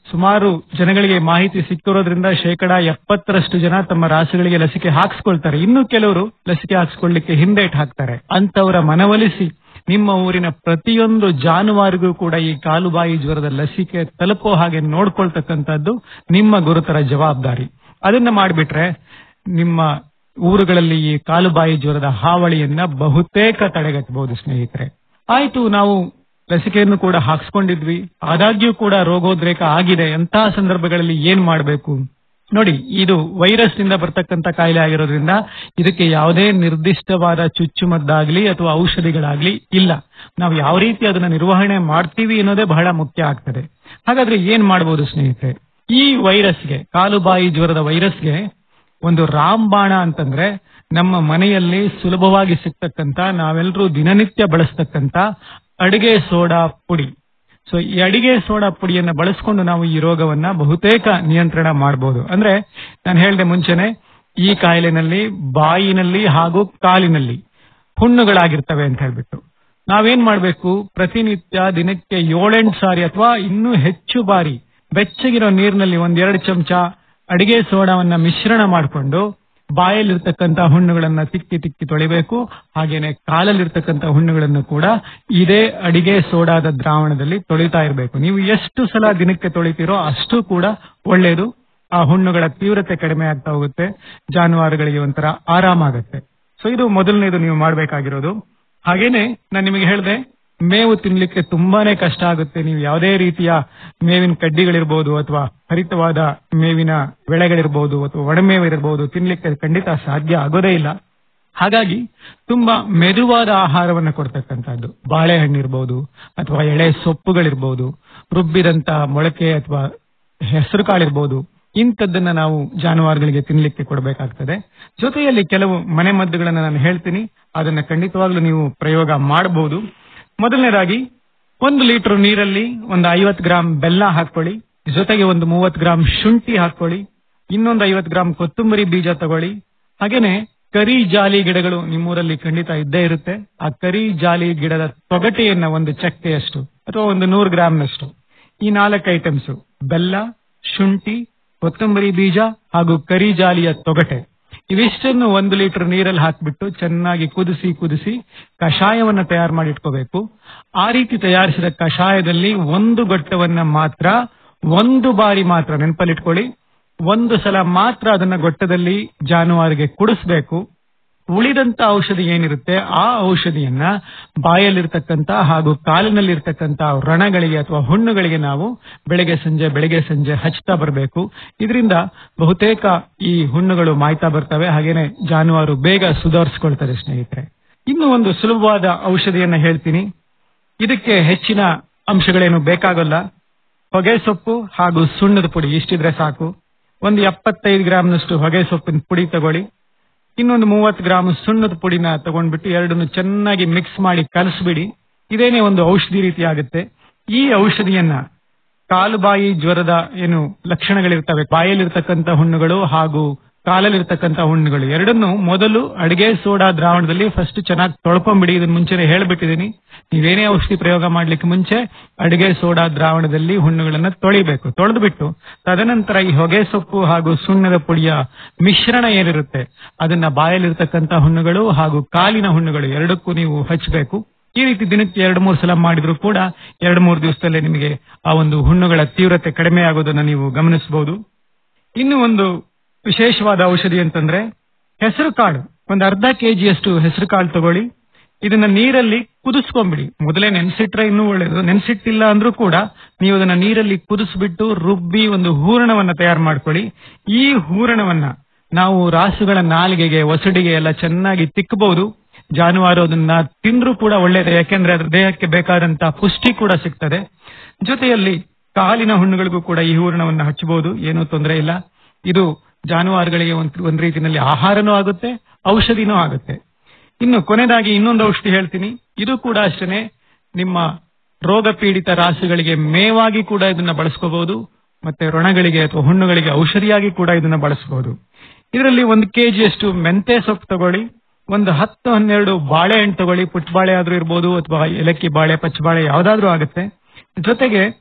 N: ಸುಮಾರು ಜನಗಳಿಗೆ ಮಾಹಿತಿ ಸಿಕ್ಕಿರೋದ್ರಿಂದ ಶೇಕಡ ಎಪ್ಪತ್ತರಷ್ಟು ಜನ ತಮ್ಮ ರಾಸುಗಳಿಗೆ ಲಸಿಕೆ ಹಾಕ್ಸ್ಕೊಳ್ತಾರೆ ಇನ್ನು ಕೆಲವರು ಲಸಿಕೆ ಹಾಕ್ಸ್ಕೊಳ್ಳಿಕ್ಕೆ ಹಿಂದೇಟ್ ಹಾಕ್ತಾರೆ ಅಂತವರ ಮನವೊಲಿಸಿ ನಿಮ್ಮ ಊರಿನ ಪ್ರತಿಯೊಂದು ಜಾನುವಾರಿಗೂ ಕೂಡ ಈ ಕಾಲುಬಾಯಿ ಜ್ವರದ ಲಸಿಕೆ ತಲುಪೋ ಹಾಗೆ ನೋಡ್ಕೊಳ್ತಕ್ಕಂಥದ್ದು ನಿಮ್ಮ ಗುರುತರ ಜವಾಬ್ದಾರಿ ಅದನ್ನ ಮಾಡಿಬಿಟ್ರೆ ನಿಮ್ಮ ಊರುಗಳಲ್ಲಿ ಈ ಕಾಲುಬಾಯಿ ಜ್ವರದ ಹಾವಳಿಯನ್ನ ಬಹುತೇಕ ತಡೆಗಟ್ಟಬಹುದು ಸ್ನೇಹಿತರೆ ಆಯ್ತು ನಾವು ಲಸಿಕೆಯನ್ನು ಕೂಡ ಹಾಕ್ಸ್ಕೊಂಡಿದ್ವಿ ಆದಾಗ್ಯೂ ಕೂಡ ರೋಗೋದ್ರೇಕ ಆಗಿದೆ ಅಂತಹ ಸಂದರ್ಭಗಳಲ್ಲಿ ಏನ್ ಮಾಡಬೇಕು ನೋಡಿ ಇದು ವೈರಸ್ ನಿಂದ ಬರ್ತಕ್ಕಂಥ ಕಾಯಿಲೆ ಆಗಿರೋದ್ರಿಂದ ಇದಕ್ಕೆ ಯಾವುದೇ ನಿರ್ದಿಷ್ಟವಾದ ಚುಚ್ಚುಮದ್ದಾಗ್ಲಿ ಅಥವಾ ಔಷಧಿಗಳಾಗ್ಲಿ ಇಲ್ಲ ನಾವು ಯಾವ ರೀತಿ ಅದನ್ನ ನಿರ್ವಹಣೆ ಮಾಡ್ತೀವಿ ಅನ್ನೋದೇ ಬಹಳ ಮುಖ್ಯ ಆಗ್ತದೆ ಹಾಗಾದ್ರೆ ಏನ್ ಮಾಡಬಹುದು ಸ್ನೇಹಿತರೆ ಈ ವೈರಸ್ಗೆ ಕಾಲುಬಾಯಿ ಜ್ವರದ ವೈರಸ್ಗೆ ಒಂದು ರಾಂಬಾಣ ಅಂತಂದ್ರೆ ನಮ್ಮ ಮನೆಯಲ್ಲಿ ಸುಲಭವಾಗಿ ಸಿಗ್ತಕ್ಕಂತ ನಾವೆಲ್ಲರೂ ದಿನನಿತ್ಯ ಬಳಸ್ತಕ್ಕಂತ ಅಡಿಗೆ ಸೋಡಾ ಪುಡಿ ಸೊ ಈ ಅಡಿಗೆ ಸೋಡಾ ಪುಡಿಯನ್ನ ಬಳಸ್ಕೊಂಡು ನಾವು ಈ ರೋಗವನ್ನ ಬಹುತೇಕ ನಿಯಂತ್ರಣ ಮಾಡಬಹುದು ಅಂದ್ರೆ ನಾನು ಹೇಳಿದೆ ಮುಂಚೆನೆ ಈ ಕಾಯಿಲೆನಲ್ಲಿ ಬಾಯಿನಲ್ಲಿ ಹಾಗೂ ಕಾಲಿನಲ್ಲಿ ಹುಣ್ಣುಗಳಾಗಿರ್ತವೆ ಅಂತ ಹೇಳ್ಬಿಟ್ಟು ನಾವೇನ್ ಮಾಡ್ಬೇಕು ಪ್ರತಿನಿತ್ಯ ದಿನಕ್ಕೆ ಏಳೆಂಟು ಸಾರಿ ಅಥವಾ ಇನ್ನೂ ಹೆಚ್ಚು ಬಾರಿ ಬೆಚ್ಚಗಿರೋ ನೀರಿನಲ್ಲಿ ಒಂದೆರಡು ಚಮಚ ಅಡಿಗೆ ಸೋಡಾವನ್ನ ಮಿಶ್ರಣ ಮಾಡಿಕೊಂಡು ಬಾಯಲ್ಲಿರ್ತಕ್ಕಂಥ ಹುಣ್ಣುಗಳನ್ನ ತಿಕ್ಕಿ ತಿಕ್ಕಿ ತೊಳಿಬೇಕು ಹಾಗೇನೆ ಕಾಲಲ್ಲಿರ್ತಕ್ಕಂಥ ಹುಣ್ಣುಗಳನ್ನು ಕೂಡ ಇದೇ ಅಡಿಗೆ ಸೋಡಾದ ದ್ರಾವಣದಲ್ಲಿ ತೊಳಿತಾ ಇರಬೇಕು ನೀವು ಎಷ್ಟು ಸಲ ದಿನಕ್ಕೆ ತೊಳಿತೀರೋ ಅಷ್ಟು ಕೂಡ ಒಳ್ಳೆಯದು ಆ ಹುಣ್ಣುಗಳ ತೀವ್ರತೆ ಕಡಿಮೆ ಆಗ್ತಾ ಹೋಗುತ್ತೆ ಜಾನುವಾರುಗಳಿಗೆ ಒಂಥರ ಆರಾಮಾಗತ್ತೆ ಸೊ ಇದು ಮೊದಲನೇದು ನೀವು ಮಾಡಬೇಕಾಗಿರೋದು ಹಾಗೇನೆ ನಾನು ನಿಮಗೆ ಹೇಳಿದೆ ಮೇವು ತಿನ್ಲಿಕ್ಕೆ ತುಂಬಾನೇ ಕಷ್ಟ ಆಗುತ್ತೆ ನೀವು ಯಾವುದೇ ರೀತಿಯ ಮೇವಿನ ಕಡ್ಡಿಗಳಿರ್ಬೋದು ಅಥವಾ ಹರಿತವಾದ ಮೇವಿನ ಬೆಳೆಗಳಿರ್ಬೋದು ಅಥವಾ ಒಣಮೇವು ಇರಬಹುದು ತಿನ್ಲಿಕ್ಕೆ ಖಂಡಿತ ಸಾಧ್ಯ ಆಗೋದೇ ಇಲ್ಲ ಹಾಗಾಗಿ ತುಂಬಾ ಮೆದುವಾದ ಆಹಾರವನ್ನು ಕೊಡ್ತಕ್ಕಂಥದ್ದು ಬಾಳೆಹಣ್ಣು ಇರ್ಬೋದು ಅಥವಾ ಎಳೆ ಸೊಪ್ಪುಗಳಿರ್ಬೋದು ರುಬ್ಬಿದಂತ ಮೊಳಕೆ ಅಥವಾ ಹೆಸರು ಕಾಳಿರ್ಬೋದು ಇಂಥದ್ದನ್ನ ನಾವು ಜಾನುವಾರುಗಳಿಗೆ ತಿನ್ಲಿಕ್ಕೆ ಕೊಡಬೇಕಾಗ್ತದೆ ಜೊತೆಯಲ್ಲಿ ಕೆಲವು ಮನೆ ಮದ್ದುಗಳನ್ನ ನಾನು ಹೇಳ್ತೀನಿ ಅದನ್ನ ಖಂಡಿತವಾಗ್ಲೂ ನೀವು ಪ್ರಯೋಗ ಮಾಡಬಹುದು ಮೊದಲನೇದಾಗಿ ಒಂದು ಲೀಟರ್ ನೀರಲ್ಲಿ ಒಂದು ಐವತ್ತು ಗ್ರಾಂ ಬೆಲ್ಲ ಹಾಕೊಳ್ಳಿ ಜೊತೆಗೆ ಒಂದು ಮೂವತ್ತು ಗ್ರಾಂ ಶುಂಠಿ ಹಾಕೊಳ್ಳಿ ಇನ್ನೊಂದು ಐವತ್ತು ಗ್ರಾಂ ಕೊತ್ತಂಬರಿ ಬೀಜ ತಗೊಳ್ಳಿ ಹಾಗೇನೆ ಕರಿ ಜಾಲಿ ಗಿಡಗಳು ನಿಮ್ಮೂರಲ್ಲಿ ಖಂಡಿತ ಇದ್ದೇ ಇರುತ್ತೆ ಆ ಕರಿ ಜಾಲಿ ಗಿಡದ ತೊಗಟೆಯನ್ನ ಒಂದು ಚಕ್ಕೆಯಷ್ಟು ಅಥವಾ ಒಂದು ನೂರು ಗ್ರಾಂನಷ್ಟು ಈ ನಾಲ್ಕು ಐಟಮ್ಸ್ ಬೆಲ್ಲ ಶುಂಠಿ ಕೊತ್ತಂಬರಿ ಬೀಜ ಹಾಗೂ ಕರಿ ಜಾಲಿಯ ತೊಗಟೆ ಇವಿಷ್ಟನ್ನು ಒಂದು ಲೀಟರ್ ನೀರಲ್ಲಿ ಹಾಕ್ಬಿಟ್ಟು ಚೆನ್ನಾಗಿ ಕುದಿಸಿ ಕುದಿಸಿ ಕಷಾಯವನ್ನ ತಯಾರು ಮಾಡಿ ಇಟ್ಕೋಬೇಕು ಆ ರೀತಿ ತಯಾರಿಸಿದ ಕಷಾಯದಲ್ಲಿ ಒಂದು ಗೊಟ್ಟವನ್ನ ಮಾತ್ರ ಒಂದು ಬಾರಿ ಮಾತ್ರ ನೆನಪಲ್ಲಿಟ್ಕೊಳ್ಳಿ ಒಂದು ಸಲ ಮಾತ್ರ ಅದನ್ನ ಗೊಟ್ಟದಲ್ಲಿ ಜಾನುವಾರಿಗೆ ಕುಡಿಸ್ಬೇಕು ಉಳಿದಂತ ಔಷಧಿ ಏನಿರುತ್ತೆ ಆ ಔಷಧಿಯನ್ನ ಬಾಯಲ್ಲಿರ್ತಕ್ಕಂತ ಹಾಗೂ ಕಾಲಿನಲ್ಲಿರ್ತಕ್ಕಂತ ರಣಗಳಿಗೆ ಅಥವಾ ಹುಣ್ಣುಗಳಿಗೆ ನಾವು ಬೆಳಗ್ಗೆ ಸಂಜೆ ಬೆಳಗ್ಗೆ ಸಂಜೆ ಹಚ್ತಾ ಬರಬೇಕು ಇದರಿಂದ ಬಹುತೇಕ ಈ ಹುಣ್ಣುಗಳು ಮಾಯ್ತಾ ಬರ್ತವೆ ಹಾಗೇನೆ ಜಾನುವಾರು ಬೇಗ ಸುಧಾರಿಸ್ಕೊಳ್ತದೆ ಸ್ನೇಹಿತರೆ ಇನ್ನು ಒಂದು ಸುಲಭವಾದ ಔಷಧಿಯನ್ನ ಹೇಳ್ತೀನಿ ಇದಕ್ಕೆ ಹೆಚ್ಚಿನ ಅಂಶಗಳೇನು ಬೇಕಾಗಲ್ಲ ಹೊಗೆ ಸೊಪ್ಪು ಹಾಗೂ ಸುಣ್ಣದ ಪುಡಿ ಇಷ್ಟಿದ್ರೆ ಸಾಕು ಒಂದು ಎಪ್ಪತ್ತೈದು ಗ್ರಾಮ್ನಷ್ಟು ಹೊಗೆ ಸೊಪ್ಪಿನ ಪುಡಿ ತಗೊಳ್ಳಿ ಇನ್ನೊಂದು ಮೂವತ್ತು ಗ್ರಾಮ್ ಸುಣ್ಣದ ಪುಡಿನ ತಗೊಂಡ್ಬಿಟ್ಟು ಎರಡನ್ನು ಚೆನ್ನಾಗಿ ಮಿಕ್ಸ್ ಮಾಡಿ ಕಲಸ್ಬಿಡಿ ಇದೇನೇ ಒಂದು ಔಷಧಿ ರೀತಿ ಆಗುತ್ತೆ ಈ ಔಷಧಿಯನ್ನ ಕಾಲುಬಾಯಿ ಜ್ವರದ ಏನು ಲಕ್ಷಣಗಳಿರ್ತವೆ ಬಾಯಲ್ಲಿರ್ತಕ್ಕಂಥ ಹುಣ್ಣುಗಳು ಹಾಗೂ ಕಾಲಲ್ಲಿರ್ತಕ್ಕಂಥ ಹುಣ್ಣುಗಳು ಎರಡನ್ನು ಮೊದಲು ಅಡಿಗೆ ಸೋಡಾ ದ್ರಾವಣದಲ್ಲಿ ಫಸ್ಟ್ ಚೆನ್ನಾಗಿ ತೊಳ್ಕೊಂಬಿಡಿ ಇದನ್ನ ಮುಂಚೆನೆ ಹೇಳ್ಬಿಟ್ಟಿದ್ದೀನಿ ನೀವೇನೇ ಔಷಧಿ ಪ್ರಯೋಗ ಮಾಡ್ಲಿಕ್ಕೆ ಮುಂಚೆ ಅಡಿಗೆ ಸೋಡಾ ದ್ರಾವಣದಲ್ಲಿ ಹುಣ್ಣುಗಳನ್ನ ತೊಳಿಬೇಕು ತೊಳೆದ್ಬಿಟ್ಟು ತದನಂತರ ಈ ಹೊಗೆ ಸೊಪ್ಪು ಹಾಗೂ ಸುಣ್ಣದ ಪುಡಿಯ ಮಿಶ್ರಣ ಏನಿರುತ್ತೆ ಅದನ್ನ ಬಾಯಲ್ಲಿರ್ತಕ್ಕಂಥ ಹುಣ್ಣುಗಳು ಹಾಗೂ ಕಾಲಿನ ಹುಣ್ಣುಗಳು ಎರಡಕ್ಕೂ ನೀವು ಹಚ್ಚಬೇಕು ಈ ರೀತಿ ದಿನಕ್ಕೆ ಎರಡು ಮೂರು ಸಲ ಮಾಡಿದ್ರು ಕೂಡ ಎರಡು ಮೂರು ದಿವಸದಲ್ಲೇ ನಿಮಗೆ ಆ ಒಂದು ಹುಣ್ಣುಗಳ ತೀವ್ರತೆ ಕಡಿಮೆ ಆಗೋದನ್ನ ನೀವು ಗಮನಿಸಬಹುದು ಇನ್ನು ಒಂದು ವಿಶೇಷವಾದ ಔಷಧಿ ಅಂತಂದ್ರೆ ಹೆಸರು ಕಾಳು ಒಂದು ಅರ್ಧ ಕೆಜಿಯಷ್ಟು ಹೆಸರು ಕಾಳು ತಗೊಳ್ಳಿ ಇದನ್ನ ನೀರಲ್ಲಿ ಕುದಿಸ್ಕೊಂಬಿಡಿ ಮೊದಲೇ ನೆನ್ಸಿಟ್ರೆ ಇನ್ನೂ ಒಳ್ಳೇದು ನೆನ್ಸಿಟ್ಟಿಲ್ಲ ಅಂದ್ರೂ ಕೂಡ ನೀವು ಅದನ್ನ ನೀರಲ್ಲಿ ಕುದಿಸ್ಬಿಟ್ಟು ರುಬ್ಬಿ ಒಂದು ಹೂರಣವನ್ನ ತಯಾರು ಮಾಡ್ಕೊಳ್ಳಿ ಈ ಹೂರಣವನ್ನ ನಾವು ರಾಸುಗಳ ನಾಲಿಗೆಗೆ ಒಸಡಿಗೆ ಎಲ್ಲ ಚೆನ್ನಾಗಿ ತಿಕ್ಕಬಹುದು ಜಾನುವಾರು ಅದನ್ನ ತಿಂದ್ರೂ ಕೂಡ ಒಳ್ಳೇದು ಯಾಕೆಂದ್ರೆ ಅದ್ರ ದೇಹಕ್ಕೆ ಬೇಕಾದಂತ ಪುಷ್ಟಿ ಕೂಡ ಸಿಗ್ತದೆ ಜೊತೆಯಲ್ಲಿ ಕಾಲಿನ ಹುಣ್ಣುಗಳಿಗೂ ಕೂಡ ಈ ಹೂರಣವನ್ನ ಹಚ್ಚಬಹುದು ಏನೂ ತೊಂದರೆ ಇಲ್ಲ ಇದು ಜಾನುವಾರುಗಳಿಗೆ ಒಂದ್ ಒಂದ್ ರೀತಿಯಲ್ಲಿ ಆಹಾರನೂ ಆಗುತ್ತೆ ಔಷಧಿನೂ ಆಗುತ್ತೆ ಇನ್ನು ಕೊನೆಯದಾಗಿ ಇನ್ನೊಂದು ಔಷಧಿ ಹೇಳ್ತೀನಿ ಇದು ಕೂಡ ಅಷ್ಟೇ ನಿಮ್ಮ ರೋಗ ಪೀಡಿತ ರಾಸುಗಳಿಗೆ ಮೇವಾಗಿ ಕೂಡ ಇದನ್ನ ಬಳಸ್ಕೋಬಹುದು ಮತ್ತೆ ರೊಣಗಳಿಗೆ ಅಥವಾ ಹುಣ್ಣುಗಳಿಗೆ ಔಷಧಿಯಾಗಿ ಕೂಡ ಇದನ್ನ ಬಳಸಬಹುದು ಇದರಲ್ಲಿ ಒಂದು ಕೆಜಿಯಷ್ಟು ಮೆಂತೆ ಸೊಪ್ಪು ತಗೊಳ್ಳಿ ಒಂದು ಹತ್ತು ಹನ್ನೆರಡು ಬಾಳೆಹಣ್ಣು ತಗೊಳ್ಳಿ ಪುಟ್ಟ ಬಾಳೆ ಆದ್ರೂ ಇರ್ಬೋದು ಅಥವಾ ಏಲಕ್ಕಿ ಬಾಳೆ ಪಚ್ಚ ಬಾಳೆ ಯಾವ್ದಾದ್ರೂ ಆಗುತ್ತೆ ಜೊತೆಗೆ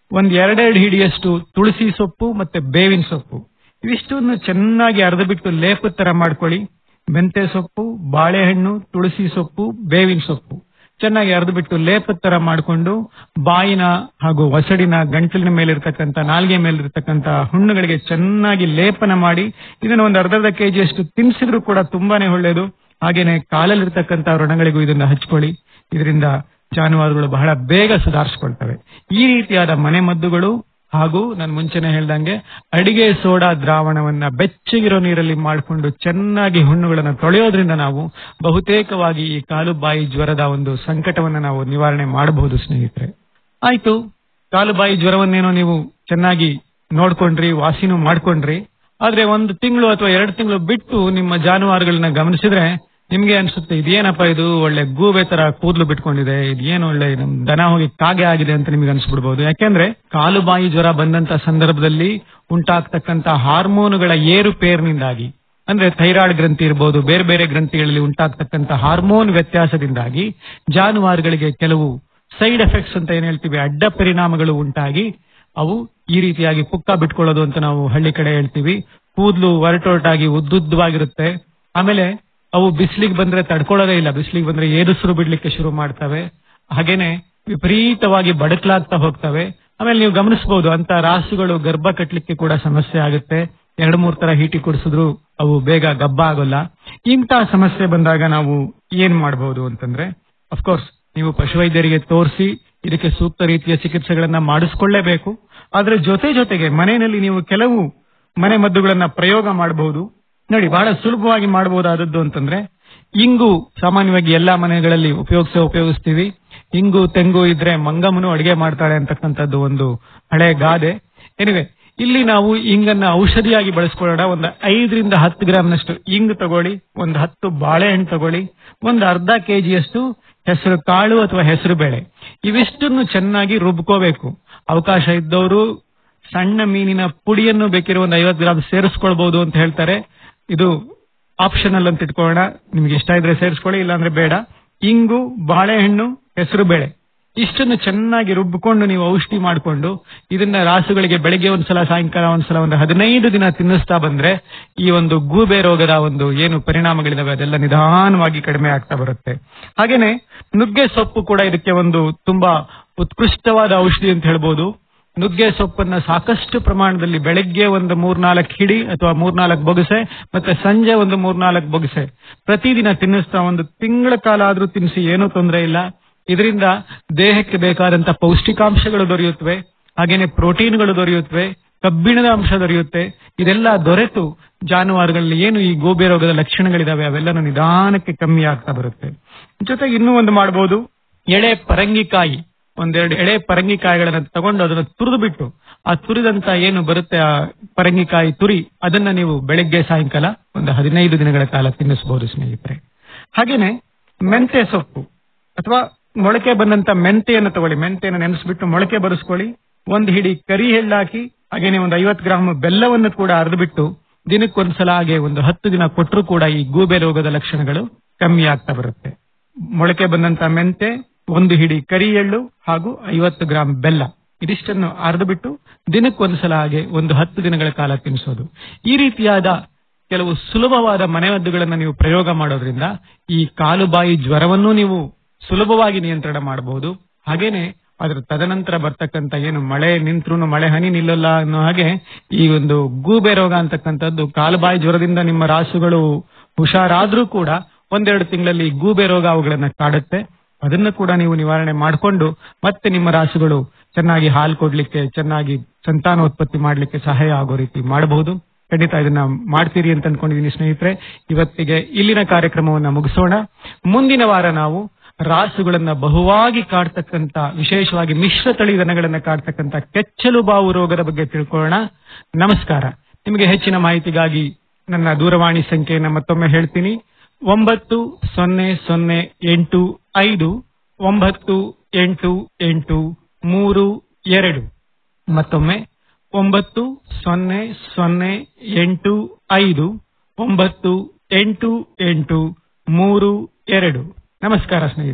N: ಒಂದ್ ಎರಡೆರಡು ಹಿಡಿಯಷ್ಟು ತುಳಸಿ ಸೊಪ್ಪು ಮತ್ತೆ ಬೇವಿನ ಸೊಪ್ಪು ಇವಿಷ್ಟನ್ನು ಚೆನ್ನಾಗಿ ಅರ್ಧ ಬಿಟ್ಟು ಲೇಪದ ತರ ಮಾಡ್ಕೊಳ್ಳಿ ಮೆಂತೆ ಸೊಪ್ಪು ಬಾಳೆಹಣ್ಣು ತುಳಸಿ ಸೊಪ್ಪು ಬೇವಿನ ಸೊಪ್ಪು ಚೆನ್ನಾಗಿ ಅರ್ಧ ಬಿಟ್ಟು ಲೇಪದ ತರ ಮಾಡಿಕೊಂಡು ಬಾಯಿನ ಹಾಗೂ ಒಸಡಿನ ಗಂಟಲಿನ ಮೇಲಿರ್ತಕ್ಕಂಥ ನಾಲ್ಗೆ ಮೇಲಿರ್ತಕ್ಕಂಥ ಹುಣ್ಣುಗಳಿಗೆ ಚೆನ್ನಾಗಿ ಲೇಪನ ಮಾಡಿ ಇದನ್ನ ಒಂದು ಅರ್ಧ ಅರ್ಧ ಕೆಜಿಯಷ್ಟು ತಿನ್ಸಿದ್ರು ಕೂಡ ತುಂಬಾನೇ ಒಳ್ಳೆಯದು ಹಾಗೇನೆ ಕಾಲಲ್ಲಿರ್ತಕ್ಕಂಥ ವ್ರಣಗಳಿಗೂ ಇದನ್ನ ಹಚ್ಕೊಳ್ಳಿ ಇದರಿಂದ ಜಾನುವಾರುಗಳು ಬಹಳ ಬೇಗ ಸುಧಾರಿಸ್ಕೊಳ್ತವೆ ಈ ರೀತಿಯಾದ ಮನೆ ಮದ್ದುಗಳು ಹಾಗೂ ನಾನು ಮುಂಚೆನೆ ಹೇಳ್ದಂಗೆ ಅಡಿಗೆ ಸೋಡಾ ದ್ರಾವಣವನ್ನ ಬೆಚ್ಚಗಿರೋ ನೀರಲ್ಲಿ ಮಾಡಿಕೊಂಡು ಚೆನ್ನಾಗಿ ಹುಣ್ಣುಗಳನ್ನು ತೊಳೆಯೋದ್ರಿಂದ ನಾವು ಬಹುತೇಕವಾಗಿ ಈ ಕಾಲು ಬಾಯಿ ಜ್ವರದ ಒಂದು ಸಂಕಟವನ್ನ ನಾವು ನಿವಾರಣೆ ಮಾಡಬಹುದು ಸ್ನೇಹಿತರೆ ಆಯ್ತು ಕಾಲು ಬಾಯಿ ಜ್ವರವನ್ನೇನೋ ನೀವು ಚೆನ್ನಾಗಿ ನೋಡ್ಕೊಂಡ್ರಿ ವಾಸಿನೂ ಮಾಡ್ಕೊಂಡ್ರಿ ಆದ್ರೆ ಒಂದು ತಿಂಗಳು ಅಥವಾ ಎರಡು ತಿಂಗಳು ಬಿಟ್ಟು ನಿಮ್ಮ ಜಾನುವಾರುಗಳನ್ನ ಗಮನಿಸಿದ್ರೆ ನಿಮ್ಗೆ ಅನ್ಸುತ್ತೆ ಇದೇನಪ್ಪ ಇದು ಒಳ್ಳೆ ಗೂಬೆ ತರ ಕೂದಲು ಬಿಟ್ಕೊಂಡಿದೆ ಇದೇನು ಒಳ್ಳೆ ನಮ್ ದನ ಹೋಗಿ ಕಾಗೆ ಆಗಿದೆ ಅಂತ ನಿಮ್ಗೆ ಅನ್ಸ್ಬಿಡ್ಬಹುದು ಯಾಕೆಂದ್ರೆ ಕಾಲು ಬಾಯಿ ಜ್ವರ ಬಂದಂತ ಸಂದರ್ಭದಲ್ಲಿ ಉಂಟಾಗ್ತಕ್ಕಂತ ಹಾರ್ಮೋನುಗಳ ಏರುಪೇರಿನಿಂದಾಗಿ ಅಂದ್ರೆ ಥೈರಾಯ್ಡ್ ಗ್ರಂಥಿ ಇರಬಹುದು ಬೇರೆ ಬೇರೆ ಗ್ರಂಥಿಗಳಲ್ಲಿ ಉಂಟಾಗ್ತಕ್ಕಂತ ಹಾರ್ಮೋನ್ ವ್ಯತ್ಯಾಸದಿಂದಾಗಿ ಜಾನುವಾರುಗಳಿಗೆ ಕೆಲವು ಸೈಡ್ ಎಫೆಕ್ಟ್ಸ್ ಅಂತ ಏನ್ ಹೇಳ್ತೀವಿ ಅಡ್ಡ ಪರಿಣಾಮಗಳು ಉಂಟಾಗಿ ಅವು ಈ ರೀತಿಯಾಗಿ ಪುಕ್ಕ ಬಿಟ್ಕೊಳ್ಳೋದು ಅಂತ ನಾವು ಹಳ್ಳಿ ಕಡೆ ಹೇಳ್ತೀವಿ ಕೂದಲು ಒರಟೊರಟಾಗಿ ಉದ್ದುದ್ದವಾಗಿರುತ್ತೆ ಆಮೇಲೆ ಅವು ಬಿಸಿಲಿಗೆ ಬಂದ್ರೆ ತಡ್ಕೊಳ್ಳೋದೇ ಇಲ್ಲ ಬಿಸಿಲಿಗೆ ಬಂದ್ರೆ ಏರುಸಿರು ಬಿಡ್ಲಿಕ್ಕೆ ಶುರು ಮಾಡ್ತವೆ ಹಾಗೇನೆ ವಿಪರೀತವಾಗಿ ಬಡಕ್ಲಾಗ್ತಾ ಹೋಗ್ತವೆ ಆಮೇಲೆ ನೀವು ಗಮನಿಸಬಹುದು ಅಂತ ರಾಸುಗಳು ಗರ್ಭ ಕಟ್ಲಿಕ್ಕೆ ಕೂಡ ಸಮಸ್ಯೆ ಆಗುತ್ತೆ ಎರಡು ಮೂರ್ ತರ ಹೀಟಿ ಕುಡಿಸಿದ್ರು ಅವು ಬೇಗ ಗಬ್ಬ ಆಗೋಲ್ಲ ಇಂಥ ಸಮಸ್ಯೆ ಬಂದಾಗ ನಾವು ಏನ್ ಮಾಡಬಹುದು ಅಂತಂದ್ರೆ ಅಫ್ಕೋರ್ಸ್ ನೀವು ಪಶುವೈದ್ಯರಿಗೆ ತೋರಿಸಿ ಇದಕ್ಕೆ ಸೂಕ್ತ ರೀತಿಯ ಚಿಕಿತ್ಸೆಗಳನ್ನ ಮಾಡಿಸ್ಕೊಳ್ಳೇಬೇಕು ಆದ್ರೆ ಜೊತೆ ಜೊತೆಗೆ ಮನೆಯಲ್ಲಿ ನೀವು ಕೆಲವು ಮನೆ ಮದ್ದುಗಳನ್ನ ಪ್ರಯೋಗ ಮಾಡಬಹುದು ನೋಡಿ ಬಹಳ ಸುಲಭವಾಗಿ ಮಾಡಬಹುದಾದದ್ದು ಅಂತಂದ್ರೆ ಇಂಗು ಸಾಮಾನ್ಯವಾಗಿ ಎಲ್ಲಾ ಮನೆಗಳಲ್ಲಿ ಉಪಯೋಗಿಸ ಉಪಯೋಗಿಸ್ತೀವಿ ಇಂಗು ತೆಂಗು ಇದ್ರೆ ಮಂಗಮ್ಮನು ಅಡಿಗೆ ಮಾಡ್ತಾಳೆ ಅಂತಕ್ಕಂಥದ್ದು ಒಂದು ಹಳೆ ಗಾದೆ ಎನಿವೆ ಇಲ್ಲಿ ನಾವು ಇಂಗನ್ನ ಔಷಧಿಯಾಗಿ ಬಳಸ್ಕೊಳ್ಳೋಣ ಒಂದು ಐದರಿಂದ ಹತ್ತು ಗ್ರಾಮ್ನಷ್ಟು ಇಂಗು ತಗೊಳ್ಳಿ ಒಂದು ಹತ್ತು ಬಾಳೆಹಣ್ಣು ತಗೊಳ್ಳಿ ಒಂದು ಅರ್ಧ ಕೆಜಿಯಷ್ಟು ಹೆಸರು ಕಾಳು ಅಥವಾ ಹೆಸರು ಬೇಳೆ ಇವಿಷ್ಟನ್ನು ಚೆನ್ನಾಗಿ ರುಬ್ಕೋಬೇಕು ಅವಕಾಶ ಇದ್ದವರು ಸಣ್ಣ ಮೀನಿನ ಪುಡಿಯನ್ನು ಬೇಕಿರೋ ಒಂದು ಐವತ್ತು ಗ್ರಾಮ್ ಸೇರಿಸ್ಕೊಳ್ಬಹುದು ಅಂತ ಹೇಳ್ತಾರೆ ಇದು ಆಪ್ಷನಲ್ ಅಂತ ಇಟ್ಕೊಳ್ಳೋಣ ನಿಮ್ಗೆ ಇಷ್ಟ ಇದ್ರೆ ಸೇರಿಸ್ಕೊಳ್ಳಿ ಇಲ್ಲಾಂದ್ರೆ ಬೇಡ ಇಂಗು ಬಾಳೆಹಣ್ಣು ಹೆಸರು ಬೇಳೆ ಇಷ್ಟನ್ನು ಚೆನ್ನಾಗಿ ರುಬ್ಬಿಕೊಂಡು ನೀವು ಔಷಧಿ ಮಾಡಿಕೊಂಡು ಇದನ್ನ ರಾಸುಗಳಿಗೆ ಬೆಳಿಗ್ಗೆ ಒಂದ್ಸಲ ಸಾಯಂಕಾಲ ಒಂದ್ಸಲ ಒಂದು ಹದಿನೈದು ದಿನ ತಿನ್ನಿಸ್ತಾ ಬಂದ್ರೆ ಈ ಒಂದು ಗೂಬೆ ರೋಗದ ಒಂದು ಏನು ಪರಿಣಾಮಗಳಿದಾವೆ ಅದೆಲ್ಲ ನಿಧಾನವಾಗಿ ಕಡಿಮೆ ಆಗ್ತಾ ಬರುತ್ತೆ ಹಾಗೇನೆ ನುಗ್ಗೆ ಸೊಪ್ಪು ಕೂಡ ಇದಕ್ಕೆ ಒಂದು ತುಂಬಾ ಉತ್ಕೃಷ್ಟವಾದ ಔಷಧಿ ಅಂತ ಹೇಳ್ಬೋದು ನುಗ್ಗೆ ಸೊಪ್ಪನ್ನ ಸಾಕಷ್ಟು ಪ್ರಮಾಣದಲ್ಲಿ ಬೆಳಗ್ಗೆ ಒಂದು ಮೂರ್ನಾಲ್ಕು ಹಿಡಿ ಅಥವಾ ಮೂರ್ನಾಲ್ಕು ಬೊಗಸೆ ಮತ್ತೆ ಸಂಜೆ ಒಂದು ಮೂರ್ನಾಲ್ಕು ಬೊಗಸೆ ಪ್ರತಿದಿನ ತಿನ್ನಿಸ್ತಾ ಒಂದು ತಿಂಗಳ ಕಾಲ ಆದ್ರೂ ತಿನ್ನಿಸಿ ಏನೂ ತೊಂದರೆ ಇಲ್ಲ ಇದರಿಂದ ದೇಹಕ್ಕೆ ಬೇಕಾದಂತ ಪೌಷ್ಟಿಕಾಂಶಗಳು ದೊರೆಯುತ್ತವೆ ಹಾಗೇನೆ ಪ್ರೋಟೀನ್ಗಳು ದೊರೆಯುತ್ತವೆ ಕಬ್ಬಿಣದ ಅಂಶ ದೊರೆಯುತ್ತೆ ಇದೆಲ್ಲ ದೊರೆತು ಜಾನುವಾರುಗಳಲ್ಲಿ ಏನು ಈ ಗೋಬೆ ರೋಗದ ಲಕ್ಷಣಗಳಿದಾವೆ ಅವೆಲ್ಲನೂ ನಿಧಾನಕ್ಕೆ ಕಮ್ಮಿ ಆಗ್ತಾ ಬರುತ್ತೆ ಜೊತೆಗೆ ಇನ್ನೂ ಒಂದು ಮಾಡಬಹುದು ಎಳೆ ಪರಂಗಿಕಾಯಿ ಒಂದೆರಡು ಎಳೆ ಪರಂಗಿಕಾಯಿಗಳನ್ನ ತಗೊಂಡು ಅದನ್ನು ತುರಿದು ಬಿಟ್ಟು ಆ ತುರಿದಂತ ಏನು ಬರುತ್ತೆ ಆ ಪರಂಗಿಕಾಯಿ ತುರಿ ಅದನ್ನ ನೀವು ಬೆಳಗ್ಗೆ ಸಾಯಂಕಾಲ ಒಂದು ಹದಿನೈದು ದಿನಗಳ ಕಾಲ ತಿನ್ನಿಸಬಹುದು ಸ್ನೇಹಿತರೆ ಹಾಗೇನೆ ಮೆಂತೆ ಸೊಪ್ಪು ಅಥವಾ ಮೊಳಕೆ ಬಂದಂತ ಮೆಂತೆಯನ್ನು ತಗೊಳ್ಳಿ ಮೆಂತೆಯನ್ನು ನೆನೆಸ್ಬಿಟ್ಟು ಮೊಳಕೆ ಬರೆಸ್ಕೊಳ್ಳಿ ಒಂದು ಹಿಡಿ ಕರಿ ಎಳ್ಳಾಕಿ ಹಾಗೇನೆ ಒಂದು ಐವತ್ತು ಗ್ರಾಮ್ ಬೆಲ್ಲವನ್ನು ಕೂಡ ಅರ್ದ್ಬಿಟ್ಟು ದಿನಕ್ಕೊಂದ್ಸಲ ಹಾಗೆ ಒಂದು ಹತ್ತು ದಿನ ಕೊಟ್ಟರು ಕೂಡ ಈ ಗೂಬೆ ರೋಗದ ಲಕ್ಷಣಗಳು ಕಮ್ಮಿ ಆಗ್ತಾ ಬರುತ್ತೆ ಮೊಳಕೆ ಬಂದಂತ ಮೆಂತೆ ಒಂದು ಹಿಡಿ ಕರಿ ಎಳ್ಳು ಹಾಗೂ ಐವತ್ತು ಗ್ರಾಂ ಬೆಲ್ಲ ಇದಿಷ್ಟನ್ನು ಅರ್ದ್ಬಿಟ್ಟು ದಿನಕ್ಕೊಂದ್ಸಲ ಹಾಗೆ ಒಂದು ಹತ್ತು ದಿನಗಳ ಕಾಲ ತಿನ್ನಿಸೋದು ಈ ರೀತಿಯಾದ ಕೆಲವು ಸುಲಭವಾದ ಮನೆಮದ್ದುಗಳನ್ನ ನೀವು ಪ್ರಯೋಗ ಮಾಡೋದ್ರಿಂದ ಈ ಕಾಲು ಬಾಯಿ ಜ್ವರವನ್ನು ನೀವು ಸುಲಭವಾಗಿ ನಿಯಂತ್ರಣ ಮಾಡಬಹುದು ಹಾಗೇನೆ ಅದ್ರ ತದನಂತರ ಬರ್ತಕ್ಕಂತ ಏನು ಮಳೆ ನಿಂತ್ರು ಮಳೆ ಹನಿ ನಿಲ್ಲಲ್ಲ ಅನ್ನೋ ಹಾಗೆ ಈ ಒಂದು ಗೂಬೆ ರೋಗ ಅಂತಕ್ಕಂಥದ್ದು ಕಾಲುಬಾಯಿ ಜ್ವರದಿಂದ ನಿಮ್ಮ ರಾಸುಗಳು ಹುಷಾರಾದ್ರೂ ಕೂಡ ಒಂದೆರಡು ತಿಂಗಳಲ್ಲಿ ಗೂಬೆ ರೋಗ ಅವುಗಳನ್ನ ಕಾಡುತ್ತೆ ಅದನ್ನ ಕೂಡ ನೀವು ನಿವಾರಣೆ ಮಾಡಿಕೊಂಡು ಮತ್ತೆ ನಿಮ್ಮ ರಾಸುಗಳು ಚೆನ್ನಾಗಿ ಹಾಲು ಕೊಡ್ಲಿಕ್ಕೆ ಚೆನ್ನಾಗಿ ಸಂತಾನೋತ್ಪತ್ತಿ ಮಾಡ್ಲಿಕ್ಕೆ ಸಹಾಯ ಆಗೋ ರೀತಿ ಮಾಡಬಹುದು ಖಂಡಿತ ಇದನ್ನ ಮಾಡ್ತೀರಿ ಅಂತ ಅನ್ಕೊಂಡಿದೀನಿ ಸ್ನೇಹಿತರೆ ಇವತ್ತಿಗೆ ಇಲ್ಲಿನ ಕಾರ್ಯಕ್ರಮವನ್ನ ಮುಗಿಸೋಣ ಮುಂದಿನ ವಾರ ನಾವು ರಾಸುಗಳನ್ನ ಬಹುವಾಗಿ ಕಾಡ್ತಕ್ಕಂತ ವಿಶೇಷವಾಗಿ ಮಿಶ್ರ ತಳಿ ದನಗಳನ್ನ ಕಾಡ್ತಕ್ಕಂತ ಕೆಚ್ಚಲು ಬಾವು ರೋಗದ ಬಗ್ಗೆ ತಿಳ್ಕೊಳ್ಳೋಣ ನಮಸ್ಕಾರ ನಿಮಗೆ ಹೆಚ್ಚಿನ ಮಾಹಿತಿಗಾಗಿ ನನ್ನ ದೂರವಾಣಿ ಸಂಖ್ಯೆಯನ್ನ ಮತ್ತೊಮ್ಮೆ ಹೇಳ್ತೀನಿ ಒಂಬತ್ತು ಸೊನ್ನೆ ಸೊನ್ನೆ ಎಂಟು ಐದು ಒಂಬತ್ತು ಎಂಟು ಎಂಟು ಮೂರು ಎರಡು ಮತ್ತೊಮ್ಮೆ ಒಂಬತ್ತು ಸೊನ್ನೆ ಸೊನ್ನೆ ಎಂಟು ಐದು ಒಂಬತ್ತು ಎಂಟು ಎಂಟು ಮೂರು ಎರಡು ನಮಸ್ಕಾರ ಸ್ನೇಹಿತರೆ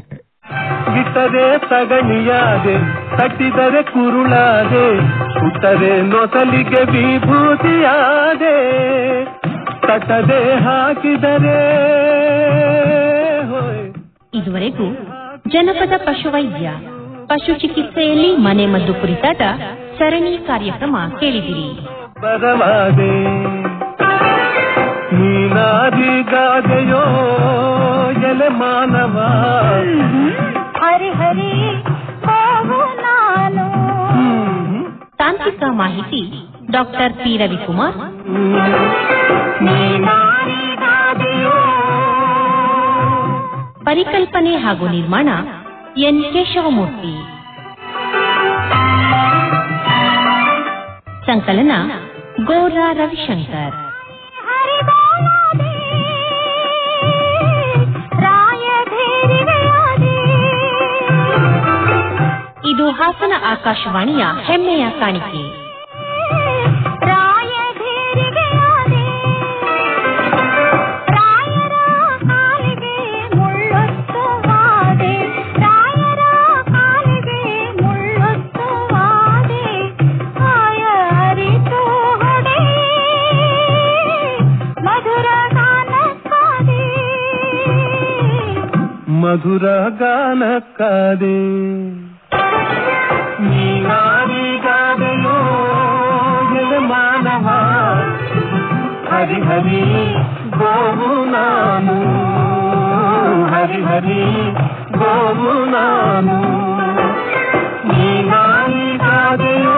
L: ಬಿಟ್ಟರೆ ಸಗಣಿಯಾದೆ ತಟ್ಟಿದರೆ ಕುರುಳಾದೆ ಸುಟ್ಟರೆ ನೊಸಲಿಗೆ ವಿಭೂತಿಯಾದೆ ತಟ್ಟದೆ ಹಾಕಿದರೆ ಹೋಯ್
O: ಇದುವರೆಗೂ ಜನಪದ ಪಶುವೈದ್ಯ ಪಶು ಚಿಕಿತ್ಸೆಯಲ್ಲಿ ಮನೆ ಮದ್ದು ಕುರಿತಾದ ಸರಣಿ ಕಾರ್ಯಕ್ರಮ ಕೇಳಿದಿರಿ
L: ಬರವಾದೆ ನೀನಾದಿಗಾದೆಯೋ ಎಲೆ ಮಾನವ
C: ಹರಿ ಹರಿ ಹೋಗು ನಾನು
O: ತಾಂತ್ರಿಕ ಮಾಹಿತಿ ಡಾಕ್ಟರ್ ಪಿ ರವಿಕುಮಾರ್ ಪರಿಕಲ್ಪನೆ ಹಾಗೂ ನಿರ್ಮಾಣ ಎನ್ ಕೇಶವಮೂರ್ತಿ ಸಂಕಲನ ಗೋರಾ ರವಿಶಂಕರ್ ಇದು ಹಾಸನ ಆಕಾಶವಾಣಿಯ ಹೆಮ್ಮೆಯ ಕಾಣಿಕೆ
L: ಮಧುರ ಗಾನಕ್ಕಾದೆ ನೀನಾದಿಗಾದೆಯೋ ಎಲೆ ಮಾನವ ಹರಿ ಹರಿ ಗೋವು ನಾನು ಹರಿ ಹರಿ ಗೋವು ನಾನು ನೀನಾದಿಗಾದೆಯೋ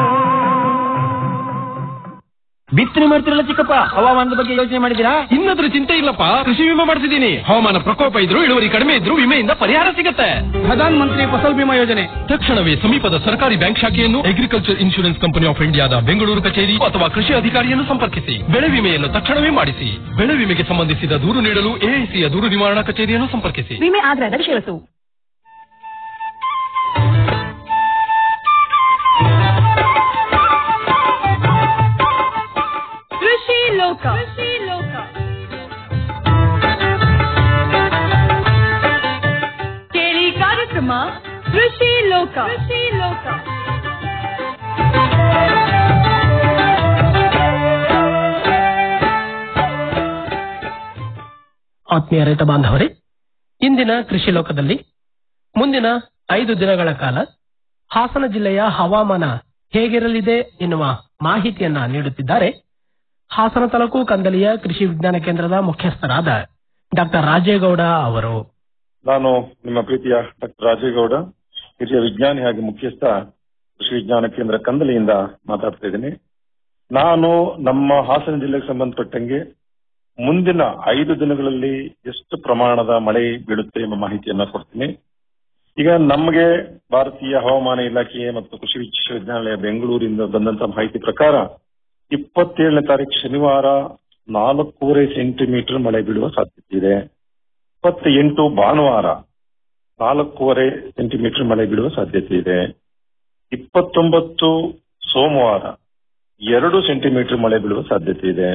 H: ಬಿತ್ತನೆ ಮಾಡ್ತಿರಲ್ಲ ಚಿಕ್ಕಪ್ಪ ಹವಾಮಾನದ ಬಗ್ಗೆ ಯೋಚನೆ ಮಾಡಿದ್ದೀರಾ
P: ಇನ್ನದ್ರ ಚಿಂತೆ ಇಲ್ಲಪ್ಪ ಕೃಷಿ ವಿಮೆ ಮಾಡಿಸಿದ್ದೀನಿ ಹವಾಮಾನ ಪ್ರಕೋಪ ಇದ್ರು ಇಳುವರಿ ಕಡಿಮೆ ಇದ್ರು ವಿಮೆಯಿಂದ ಪರಿಹಾರ ಸಿಗುತ್ತೆ
H: ಪ್ರಧಾನ ಮಂತ್ರಿ ಫಸಲ್ ಬಿಮಾ ಯೋಜನೆ
P: ತಕ್ಷಣವೇ ಸಮೀಪದ ಸರ್ಕಾರಿ ಬ್ಯಾಂಕ್ ಶಾಖೆಯನ್ನು ಅಗ್ರಿಕಲ್ಚರ್ ಇನ್ಶೂರೆನ್ಸ್ ಕಂಪನಿ ಆಫ್ ಇಂಡಿಯಾದ ಬೆಂಗಳೂರು ಕಚೇರಿ ಅಥವಾ ಕೃಷಿ ಅಧಿಕಾರಿಯನ್ನು ಸಂಪರ್ಕಿಸಿ ಬೆಳೆ ವಿಮೆಯನ್ನು ತಕ್ಷಣವೇ ಮಾಡಿಸಿ ಬೆಳೆ ವಿಮೆಗೆ ಸಂಬಂಧಿಸಿದ ದೂರು ನೀಡಲು ಎಐಸಿಯ ದೂರು ನಿವಾರಣಾ ಕಚೇರಿಯನ್ನು ಸಂಪರ್ಕಿಸಿ
D: ವಿಮೆ ಆಧಾರದ ಷರತ್ತು
F: ಕೃಷಿ ಲೋಕ ಕೃಷಿ ಲೋಕ ಕೇಳಿ ಕಾರ್ಯಕ್ರಮ ಕೃಷಿ ಲೋಕ ಕೃಷಿ ಲೋಕ
H: ಆತ್ಮೀಯ ರೈತ ಬಾಂಧವರೇ ಇಂದಿನ ಕೃಷಿ ಲೋಕದಲ್ಲಿ ಮುಂದಿನ ಐದು ದಿನಗಳ ಕಾಲ ಹಾಸನ ಜಿಲ್ಲೆಯ ಹವಾಮಾನ ಹೇಗಿರಲಿದೆ ಎನ್ನುವ ಮಾಹಿತಿಯನ್ನ ನೀಡುತ್ತಿದ್ದಾರೆ ಹಾಸನ ತಾಲೂಕು ಕಂದಲಿಯ ಕೃಷಿ ವಿಜ್ಞಾನ ಕೇಂದ್ರದ ಮುಖ್ಯಸ್ಥರಾದ ಡಾಕ್ಟರ್ ರಾಜೇಗೌಡ ಅವರು
Q: ನಾನು ನಿಮ್ಮ ಪ್ರೀತಿಯ ಡಾಕ್ಟರ್ ರಾಜೇಗೌಡ ಹಿರಿಯ ವಿಜ್ಞಾನಿ ಹಾಗೂ ಮುಖ್ಯಸ್ಥ ಕೃಷಿ ವಿಜ್ಞಾನ ಕೇಂದ್ರ ಕಂದಲಿಯಿಂದ ಮಾತಾಡ್ತಾ ಇದ್ದೀನಿ ನಾನು ನಮ್ಮ ಹಾಸನ ಜಿಲ್ಲೆಗೆ ಸಂಬಂಧಪಟ್ಟಂಗೆ ಮುಂದಿನ ಐದು ದಿನಗಳಲ್ಲಿ ಎಷ್ಟು ಪ್ರಮಾಣದ ಮಳೆ ಬೀಳುತ್ತೆ ಎಂಬ ಮಾಹಿತಿಯನ್ನ ಕೊಡ್ತೀನಿ ಈಗ ನಮಗೆ ಭಾರತೀಯ ಹವಾಮಾನ ಇಲಾಖೆ ಮತ್ತು ಕೃಷಿ ವಿಶ್ವವಿದ್ಯಾಲಯ ಬೆಂಗಳೂರಿಂದ ಬಂದಂತ ಮಾಹಿತಿ ಪ್ರಕಾರ ಇಪ್ಪತ್ತೇಳನೇ ತಾರೀಕು ಶನಿವಾರ ನಾಲ್ಕೂವರೆ ಸೆಂಟಿಮೀಟರ್ ಮಳೆ ಬೀಳುವ ಸಾಧ್ಯತೆ ಇದೆ ಇಪ್ಪತ್ತ ಎಂಟು ಭಾನುವಾರ ನಾಲ್ಕೂವರೆ ಸೆಂಟಿಮೀಟರ್ ಮಳೆ ಬೀಳುವ ಸಾಧ್ಯತೆ ಇದೆ ಇಪ್ಪತ್ತೊಂಬತ್ತು ಸೋಮವಾರ ಎರಡು ಸೆಂಟಿಮೀಟರ್ ಮಳೆ ಬೀಳುವ ಸಾಧ್ಯತೆ ಇದೆ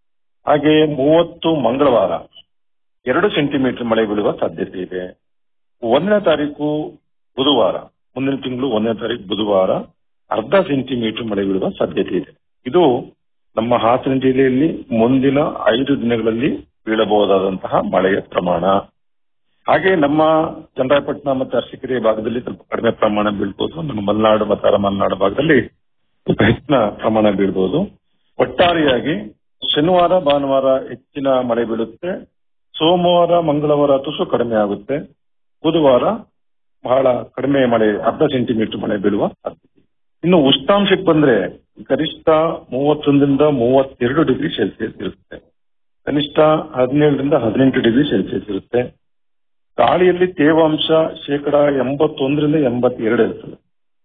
Q: ಹಾಗೆ ಮೂವತ್ತು ಮಂಗಳವಾರ ಎರಡು ಸೆಂಟಿಮೀಟರ್ ಮಳೆ ಬೀಳುವ ಸಾಧ್ಯತೆ ಇದೆ ಒಂದನೇ ತಾರೀಕು ಬುಧವಾರ ಮುಂದಿನ ತಿಂಗಳು ಒಂದನೇ ತಾರೀಕು ಬುಧವಾರ ಅರ್ಧ ಸೆಂಟಿಮೀಟರ್ ಮಳೆ ಬೀಳುವ ಸಾಧ್ಯತೆ ಇದೆ ಇದು ನಮ್ಮ ಹಾಸನ ಜಿಲ್ಲೆಯಲ್ಲಿ ಮುಂದಿನ ಐದು ದಿನಗಳಲ್ಲಿ ಬೀಳಬಹುದಾದಂತಹ ಮಳೆಯ ಪ್ರಮಾಣ ಹಾಗೆ ನಮ್ಮ ಚಂದ್ರಾಯಪಟ್ಟಣ ಮತ್ತು ಅರಸೀಕೆರೆ ಭಾಗದಲ್ಲಿ ಸ್ವಲ್ಪ ಕಡಿಮೆ ಪ್ರಮಾಣ ಬೀಳ್ಬೋದು ನಮ್ಮ ಮಲೆನಾಡು ಮತ್ತು ಅರ ಮಲೆನಾಡು ಭಾಗದಲ್ಲಿ ಸ್ವಲ್ಪ ಹೆಚ್ಚಿನ ಪ್ರಮಾಣ ಬೀಳ್ಬೋದು ಒಟ್ಟಾರೆಯಾಗಿ ಶನಿವಾರ ಭಾನುವಾರ ಹೆಚ್ಚಿನ ಮಳೆ ಬೀಳುತ್ತೆ ಸೋಮವಾರ ಮಂಗಳವಾರ ತುಸು ಕಡಿಮೆ ಆಗುತ್ತೆ ಬುಧವಾರ ಬಹಳ ಕಡಿಮೆ ಮಳೆ ಅರ್ಧ ಸೆಂಟಿಮೀಟರ್ ಮಳೆ ಬೀಳುವ ಸಾಧ್ಯತೆ ಇನ್ನು ಉಷ್ಣಾಂಶಕ್ಕೆ ಬಂದ್ರೆ ಗರಿಷ್ಠ ಮೂವತ್ತೊಂದರಿಂದ ಮೂವತ್ತೆರಡು ಡಿಗ್ರಿ ಸೆಲ್ಸಿಯಸ್ ಇರುತ್ತೆ ಕನಿಷ್ಠ ಹದಿನೇಳರಿಂದ ಹದಿನೆಂಟು ಡಿಗ್ರಿ ಸೆಲ್ಸಿಯಸ್ ಇರುತ್ತೆ ಗಾಳಿಯಲ್ಲಿ ತೇವಾಂಶ ಶೇಕಡ ಎಂಬತ್ತೊಂದರಿಂದ ಎಂಬತ್ತೆರಡು ಇರ್ತದೆ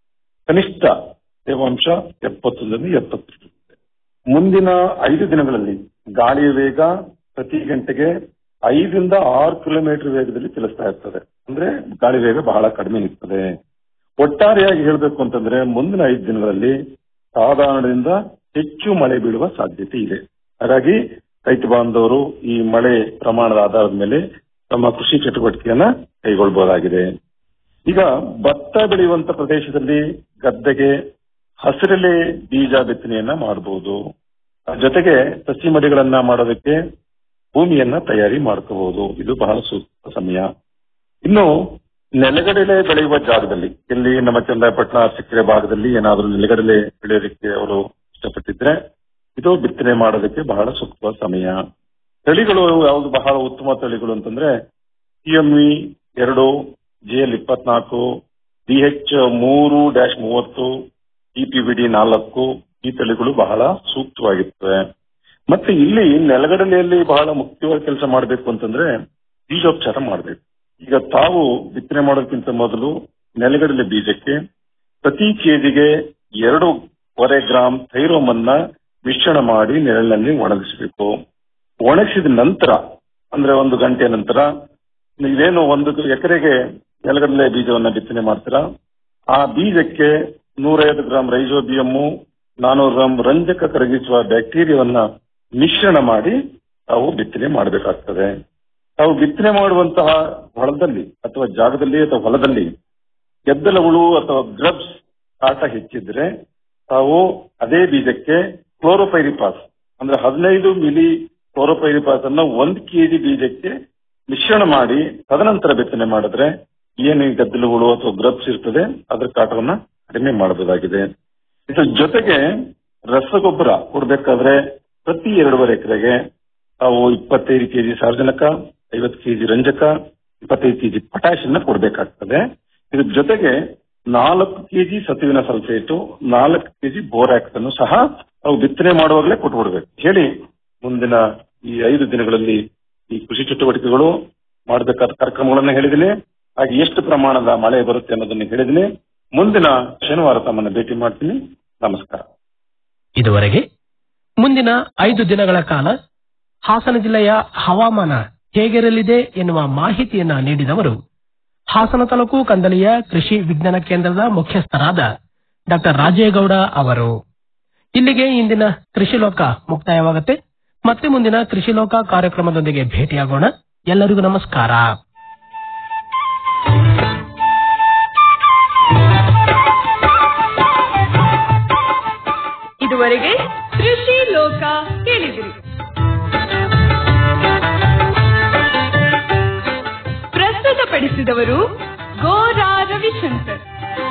Q: ಕನಿಷ್ಠ ತೇವಾಂಶ ಎಪ್ಪತ್ತೊಂದರಿಂದ ಎಪ್ಪತ್ತೆರಡು ಇರುತ್ತೆ ಮುಂದಿನ ಐದು ದಿನಗಳಲ್ಲಿ ಗಾಳಿಯ ವೇಗ ಪ್ರತಿ ಗಂಟೆಗೆ ಐದರಿಂದ ಆರು ಕಿಲೋಮೀಟರ್ ವೇಗದಲ್ಲಿ ಚಲಿಸ್ತಾ ಇರ್ತದೆ ಅಂದ್ರೆ ಗಾಳಿ ವೇಗ ಬಹಳ ಕಡಿಮೆ ಇರ್ತದೆ ಒಟ್ಟಾರೆಯಾಗಿ ಹೇಳಬೇಕು ಅಂತಂದ್ರೆ ಮುಂದಿನ ಐದು ದಿನಗಳಲ್ಲಿ ಸಾಧಾರಣದಿಂದ ಹೆಚ್ಚು ಮಳೆ ಬೀಳುವ ಸಾಧ್ಯತೆ ಇದೆ ಹಾಗಾಗಿ ರೈತ ಬಾಂಧವರು ಈ ಮಳೆ ಪ್ರಮಾಣದ ಆಧಾರದ ಮೇಲೆ ತಮ್ಮ ಕೃಷಿ ಚಟುವಟಿಕೆಯನ್ನ ಕೈಗೊಳ್ಳಬಹುದಾಗಿದೆ ಈಗ ಭತ್ತ ಬೆಳೆಯುವಂತ ಪ್ರದೇಶದಲ್ಲಿ ಗದ್ದೆಗೆ ಹಸಿರೆಲೆ ಬೀಜ ಬಿತ್ತನೆಯನ್ನ ಮಾಡಬಹುದು ಜೊತೆಗೆ ಸಸಿ ಮಡಿಗಳನ್ನ ಮಾಡೋದಕ್ಕೆ ಭೂಮಿಯನ್ನ ತಯಾರಿ ಮಾಡ್ಕೋಬಹುದು ಇದು ಬಹಳ ಸೂಕ್ತ ಸಮಯ ಇನ್ನು ನೆಲಗಡಲೆ ಬೆಳೆಯುವ ಜಾಗದಲ್ಲಿ ಇಲ್ಲಿ ನಮ್ಮ ಚಂದ್ರಪಟ್ಟಣ ಅರಸೀಕೆರೆ ಭಾಗದಲ್ಲಿ ಏನಾದರೂ ನೆಲಗಡಲೆ ಬೆಳೆಯೋದಕ್ಕೆ ಅವರು ಇಷ್ಟಪಟ್ಟಿದ್ರೆ ಇದು ಬಿತ್ತನೆ ಮಾಡೋದಕ್ಕೆ ಬಹಳ ಸೂಕ್ತ ಸಮಯ ತಳಿಗಳು ಯಾವುದು ಬಹಳ ಉತ್ತಮ ತಳಿಗಳು ಅಂತಂದ್ರೆ ಸಿಎಂವಿ ಎರಡು ಜಿಎಲ್ ಇಪ್ಪತ್ನಾಲ್ಕು ಡಿಎಚ್ ಮೂರು ಡ್ಯಾಶ್ ಮೂವತ್ತು ಇಪಿವಿಡಿ ನಾಲ್ಕು ಈ ತಳಿಗಳು ಬಹಳ ಸೂಕ್ತವಾಗಿರ್ತವೆ ಮತ್ತೆ ಇಲ್ಲಿ ನೆಲಗಡಲೆಯಲ್ಲಿ ಬಹಳ ಮುಖ್ಯವಾಗಿ ಕೆಲಸ ಮಾಡಬೇಕು ಅಂತಂದ್ರೆ ಬೀಜೋಪಚಾರ ಮಾಡಬೇಕು ಈಗ ತಾವು ಬಿತ್ತನೆ ಮಾಡೋದಕ್ಕಿಂತ ಮೊದಲು ನೆಲಗಡಲೆ ಬೀಜಕ್ಕೆ ಪ್ರತಿ ಕೆಜಿಗೆ ಎರಡೂವರೆ ಗ್ರಾಂ ಥೈರೋಮನ್ನ ಮಿಶ್ರಣ ಮಾಡಿ ನೆರಳಿನಲ್ಲಿ ಒಣಗಿಸಬೇಕು ಒಣಗಿಸಿದ ನಂತರ ಅಂದ್ರೆ ಒಂದು ಗಂಟೆ ನಂತರ ಇದೇನು ಒಂದು ಎಕರೆಗೆ ನೆಲಗಡಲೆ ಬೀಜವನ್ನ ಬಿತ್ತನೆ ಮಾಡ್ತೀರಾ ಆ ಬೀಜಕ್ಕೆ ನೂರೈವತ್ತು ಗ್ರಾಂ ರೈಜೋಬಿಯಮ್ಮು ನಾನೂರು ಗ್ರಾಂ ರಂಜಕ ಕರಗಿಸುವ ಬ್ಯಾಕ್ಟೀರಿಯಾವನ್ನ ಮಿಶ್ರಣ ಮಾಡಿ ತಾವು ಬಿತ್ತನೆ ಮಾಡಬೇಕಾಗ್ತದೆ ತಾವು ಬಿತ್ತನೆ ಮಾಡುವಂತಹ ಹೊಲದಲ್ಲಿ ಅಥವಾ ಜಾಗದಲ್ಲಿ ಅಥವಾ ಹೊಲದಲ್ಲಿ ಗೆದ್ದಲ ಹುಳು ಅಥವಾ ಗ್ರಬ್ಸ್ ಕಾಟ ಹೆಚ್ಚಿದ್ರೆ ತಾವು ಅದೇ ಬೀಜಕ್ಕೆ ಕ್ಲೋರೋಪೈರಿಪಾಸ್ ಅಂದ್ರೆ ಹದಿನೈದು ಮಿಲಿ ಕ್ಲೋರೋಪೈರಿಪಾಸ್ ಅನ್ನ ಒಂದು ಕೆಜಿ ಬೀಜಕ್ಕೆ ಮಿಶ್ರಣ ಮಾಡಿ ತದನಂತರ ಬಿತ್ತನೆ ಮಾಡಿದ್ರೆ ಏನು ಈ ಗದ್ದಲ ಹುಳು ಅಥವಾ ಗ್ರಬ್ಸ್ ಇರ್ತದೆ ಅದ್ರ ಕಾಟವನ್ನ ಕಡಿಮೆ ಮಾಡಬಹುದಾಗಿದೆ ಇದ್ರ ಜೊತೆಗೆ ರಸಗೊಬ್ಬರ ಕೊಡ್ಬೇಕಾದ್ರೆ ಪ್ರತಿ ಎರಡೂವರೆ ಎಕರೆಗೆ ತಾವು ಇಪ್ಪತ್ತೈದು ಕೆಜಿ ಸಾರ್ವಜನಿಕ ಐವತ್ತು ಕೆಜಿ ರಂಜಕ ಇಪ್ಪತ್ತೈದು ಕೆಜಿ ಪೊಟ್ಯಾಷಿಯನ್ನ ಕೊಡಬೇಕಾಗ್ತದೆ ಇದ್ರ ಜೊತೆಗೆ ನಾಲ್ಕು ಕೆಜಿ ಸತುವಿನ ಸಲ್ಫೇಟು ನಾಲ್ಕು ಕೆಜಿ ಬೋರಾಕ್ಸ್ ಅನ್ನು ಸಹ ನಾವು ಬಿತ್ತನೆ ಮಾಡುವಾಗಲೇ ಕೊಟ್ಬಿಡ್ಬೇಕು ಹೇಳಿ ಮುಂದಿನ ಈ ಐದು ದಿನಗಳಲ್ಲಿ ಈ ಕೃಷಿ ಚಟುವಟಿಕೆಗಳು ಮಾಡಬೇಕಾದ ಕಾರ್ಯಕ್ರಮಗಳನ್ನ ಹೇಳಿದ್ದೀನಿ ಹಾಗೆ ಎಷ್ಟು ಪ್ರಮಾಣದ ಮಳೆ ಬರುತ್ತೆ ಅನ್ನೋದನ್ನ ಹೇಳಿದ್ದೀನಿ ಮುಂದಿನ ಶನಿವಾರ ತಮ್ಮನ್ನ ಭೇಟಿ ಮಾಡ್ತೀನಿ ನಮಸ್ಕಾರ
H: ಇದುವರೆಗೆ ಮುಂದಿನ ಐದು ದಿನಗಳ ಕಾಲ ಹಾಸನ ಜಿಲ್ಲೆಯ ಹವಾಮಾನ ಹೇಗಿರಲಿದೆ ಎನ್ನುವ ಮಾಹಿತಿಯನ್ನ ನೀಡಿದವರು ಹಾಸನ ತಾಲೂಕು ಕಂದಲಿಯ ಕೃಷಿ ವಿಜ್ಞಾನ ಕೇಂದ್ರದ ಮುಖ್ಯಸ್ಥರಾದ ಡಾಕ್ಟರ್ ರಾಜೇಗೌಡ ಅವರು ಇಲ್ಲಿಗೆ ಇಂದಿನ ಕೃಷಿ ಲೋಕ ಮುಕ್ತಾಯವಾಗುತ್ತೆ ಮತ್ತೆ ಮುಂದಿನ ಕೃಷಿ ಲೋಕ ಕಾರ್ಯಕ್ರಮದೊಂದಿಗೆ ಭೇಟಿಯಾಗೋಣ ಎಲ್ಲರಿಗೂ ನಮಸ್ಕಾರ
F: ಇದುವರೆಗೆ ಕೃಷಿ ಲೋಕ ಕೇಳಿದಿರಿ ಪ್ರಸ್ತುತಪಡಿಸಿದವರು ಗೋರಾ ರವಿಶಂಕರ್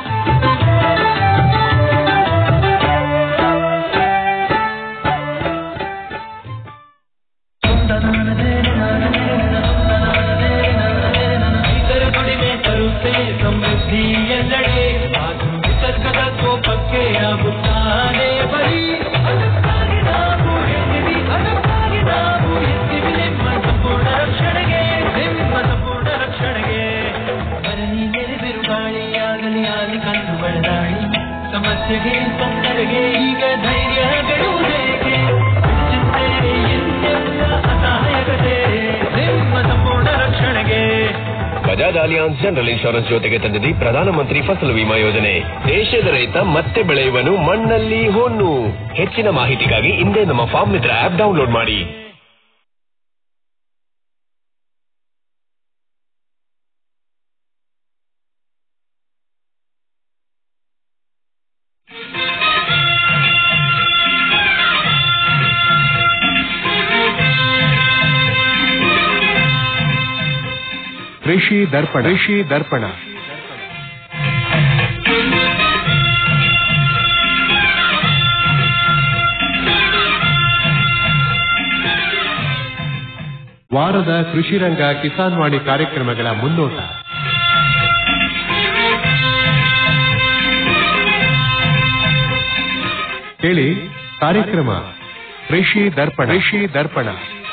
L: ಸಮೃದ್ಧಿ ಎಲ್ಲೆಡೆ ಅದು ನಿಸರ್ಗದ ಕೋಪಕ್ಕೆ ಆಗುತ್ತಾನೆ ಬಲಿ ಅದಕ್ಕಾಗಿ ನಾವು ಎದ್ದಿವಿ ಅದಕ್ಕಾಗಿ ನಾವು ಎದ್ದಿವಿ ನಿಮ್ಮ ಸಂಪೂರ್ಣ ರಕ್ಷಣೆಗೆ ನಿಮ್ಮ ಸಂಪೂರ್ಣ ರಕ್ಷಣೆಗೆ ಬರಲಿ ನೆರೆದಿರು ಗಾಳಿಯಾಗಲಿ ಆಲಿ ಕಂಡು ಬಳದಾಳಿ ಸಮಸ್ಯೆಗೆ ತೊಂದರೆಗೆ ಈಗ ಧೈರ್ಯ ಗೆಡುವುದೇಗೆ ಚಿಂತೆ ಎಂದೆಲ್ಲ ಅಸಹಾಯಕತೆ ನಿಮ್ಮ ಸಂಪೂರ್ಣ ರಕ್ಷಣೆಗೆ
R: ಬಜಾಜ್ ಅಲಿಯಾನ್ಸ್ ಜನರಲ್ ಇನ್ಶೂರೆನ್ಸ್ ಜೊತೆಗೆ ತಂದಿದೆ ಪ್ರಧಾನಮಂತ್ರಿ ಫಸಲು ವಿಮಾ ಯೋಜನೆ ದೇಶದ ರೈತ ಮತ್ತೆ ಬೆಳೆಯುವನು ಮಣ್ಣಲ್ಲಿ ಹೊನ್ನು ಹೆಚ್ಚಿನ ಮಾಹಿತಿಗಾಗಿ ಹಿಂದೆ ನಮ್ಮ ಫಾರ್ಮ್ ಮಿತ್ರ ಆಪ್ ಡೌನ್ಲೋಡ್ ಮಾಡಿ
A: ಕೃಷಿ ದರ್ಪಣ ಕೃಷಿ ದರ್ಪಣ ವಾರದ ಕೃಷಿ ರಂಗ ಕಿಸಾನ್ ವಾಣಿ ಕಾರ್ಯಕ್ರಮಗಳ ಮುನ್ನೋಟ ಕೇಳಿ ಕಾರ್ಯಕ್ರಮ ಕೃಷಿ ದರ್ಪಣ ಕೃಷಿ ದರ್ಪಣ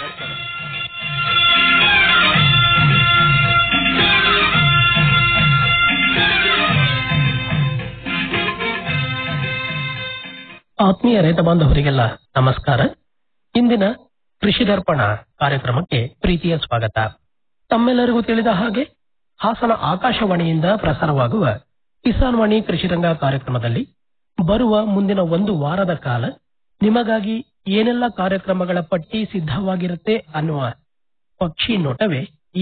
H: ಆತ್ಮೀಯ ರೈತ ಬಾಂಧವರಿಗೆಲ್ಲ ನಮಸ್ಕಾರ ಇಂದಿನ ಕೃಷಿ ದರ್ಪಣ ಕಾರ್ಯಕ್ರಮಕ್ಕೆ ಪ್ರೀತಿಯ ಸ್ವಾಗತ ತಮ್ಮೆಲ್ಲರಿಗೂ ತಿಳಿದ ಹಾಗೆ ಹಾಸನ ಆಕಾಶವಾಣಿಯಿಂದ ಪ್ರಸಾರವಾಗುವ ಕಿಸಾನ್ ವಾಣಿ ಕೃಷಿರಂಗ ಕಾರ್ಯಕ್ರಮದಲ್ಲಿ ಬರುವ ಮುಂದಿನ ಒಂದು ವಾರದ ಕಾಲ ನಿಮಗಾಗಿ ಏನೆಲ್ಲ ಕಾರ್ಯಕ್ರಮಗಳ ಪಟ್ಟಿ ಸಿದ್ಧವಾಗಿರುತ್ತೆ ಅನ್ನುವ ಪಕ್ಷಿ ನೋಟವೇ ಈ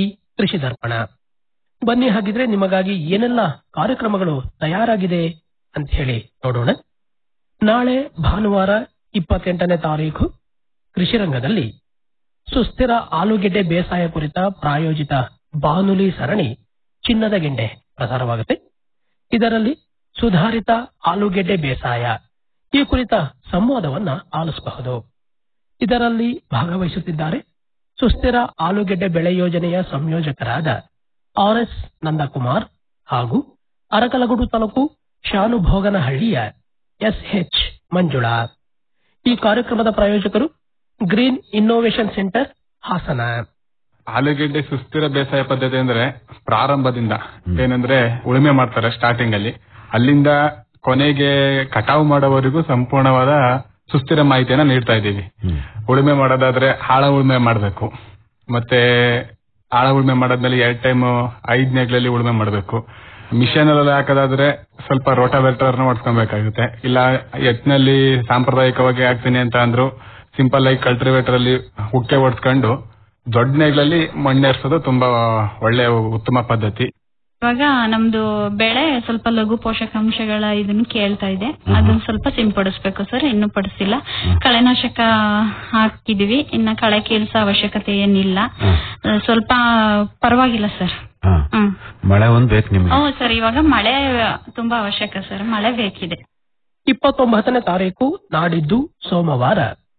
H: ಕೃಷಿ ದರ್ಪಣ ಬನ್ನಿ ಹಾಗಿದ್ರೆ ನಿಮಗಾಗಿ ಏನೆಲ್ಲ ಕಾರ್ಯಕ್ರಮಗಳು ತಯಾರಾಗಿದೆ ಅಂತ ಹೇಳಿ ನೋಡೋಣ ನಾಳೆ ಭಾನುವಾರ ಇಪ್ಪತ್ತೆಂಟನೇ ತಾರೀಕು ಕೃಷಿ ರಂಗದಲ್ಲಿ ಸುಸ್ಥಿರ ಆಲೂಗೆಡ್ಡೆ ಬೇಸಾಯ ಕುರಿತ ಪ್ರಾಯೋಜಿತ ಬಾನುಲಿ ಸರಣಿ ಚಿನ್ನದ ಗೆಂಡೆ ಪ್ರಸಾರವಾಗುತ್ತೆ ಇದರಲ್ಲಿ ಸುಧಾರಿತ ಆಲೂಗೆಡ್ಡೆ ಬೇಸಾಯ ಈ ಕುರಿತ ಸಂವಾದವನ್ನ ಆಲಿಸಬಹುದು ಇದರಲ್ಲಿ ಭಾಗವಹಿಸುತ್ತಿದ್ದಾರೆ ಸುಸ್ಥಿರ ಆಲೂಗೆಡ್ಡೆ ಬೆಳೆ ಯೋಜನೆಯ ಸಂಯೋಜಕರಾದ ಆರ್ ಎಸ್ ನಂದಕುಮಾರ್ ಹಾಗೂ ಅರಕಲಗೂಡು ತಾಲೂಕು ಶಾನುಭೋಗನಹಳ್ಳಿಯ ಎಸ್ ಎಚ್ ಮಂಜುಳಾ ಈ ಕಾರ್ಯಕ್ರಮದ ಪ್ರಾಯೋಜಕರು ಗ್ರೀನ್ ಇನ್ನೋವೇಷನ್ ಸೆಂಟರ್ ಹಾಸನ
S: ಆಲೂಗೆಡ್ಡೆ ಸುಸ್ಥಿರ ಬೇಸಾಯ ಪದ್ಧತಿ ಅಂದ್ರೆ ಪ್ರಾರಂಭದಿಂದ ಏನಂದ್ರೆ ಉಳುಮೆ ಮಾಡ್ತಾರೆ ಸ್ಟಾರ್ಟಿಂಗ್ ಅಲ್ಲಿ ಅಲ್ಲಿಂದ ಕೊನೆಗೆ ಕಟಾವು ಮಾಡೋವರೆಗೂ ಸಂಪೂರ್ಣವಾದ ಸುಸ್ಥಿರ ಮಾಹಿತಿಯನ್ನ ನೀಡ್ತಾ ಇದ್ದೀವಿ ಉಳುಮೆ ಮಾಡೋದಾದ್ರೆ ಆಳ ಉಳುಮೆ ಮಾಡಬೇಕು ಮತ್ತೆ ಆಳ ಉಳುಮೆ ಮಾಡಾದ್ಮೇಲೆ ಎರಡ್ ಟೈಮ್ ಐದ್ ನೆಗ್ಲಲ್ಲಿ ಉಳುಮೆ ಮಾಡಬೇಕು ಮಿಷನ್ ಅಲ್ಲಿ ಹಾಕೋದಾದ್ರೆ ಸ್ವಲ್ಪ ರೋಟಾವೇಟರ್ ಮಾಡ್ಕೊಬೇಕಾಗುತ್ತೆ ಇಲ್ಲ ಎತ್ನಲ್ಲಿ ಸಾಂಪ್ರದಾಯಿಕವಾಗಿ ಹಾಕ್ತೀನಿ ಅಂತ ಅಂದ್ರು ಸಿಂಪಲ್ ಆಗಿ ಕಲ್ಟಿವೇಟರ್ ಅಲ್ಲಿ ಹುಕ್ಕೆ ಹೊಡ್ಸ್ಕೊಂಡು ದೊಡ್ಡ ನೇಗ್ಲಲ್ಲಿ ಮಣ್ಣೇರ್ಸೋದು ತುಂಬಾ ಒಳ್ಳೆ ಉತ್ತಮ ಪದ್ಧತಿ
T: ಇವಾಗ ನಮ್ದು ಬೆಳೆ ಸ್ವಲ್ಪ ಲಘು ಪೋಷಕಾಂಶಗಳ ಇದನ್ನು ಕೇಳ್ತಾ ಇದೆ ಅದನ್ನ ಸ್ವಲ್ಪ ಸಿಂಪಡಿಸ್ಬೇಕು ಸರ್ ಇನ್ನು ಪಡಿಸಿಲ್ಲ ಕಳೆನಾಶಕ ಹಾಕಿದೀವಿ ಇನ್ನ ಕಳೆ ಕೀಲ್ಸೋ ಅವಶ್ಯಕತೆ ಏನಿಲ್ಲ ಅಹ್, ಸ್ವಲ್ಪ ಪರವಾಗಿಲ್ಲ ಸರ್ ಹ್ಮ್
M: ಮಳೆ ಒಂದ್ ಬೇಕು ನಿಮ್ಗೆ
T: ಹ್ಞೂ ಸರ್ ಇವಾಗ ಮಳೆ ತುಂಬಾ ಅವಶ್ಯಕ ಸರ್ ಮಳೆ ಬೇಕಿದೆ
H: ಇಪ್ಪತ್ತೊಂಬತ್ತನೇ ತಾರೀಕು ನಾಡಿದ್ದು ಸೋಮವಾರ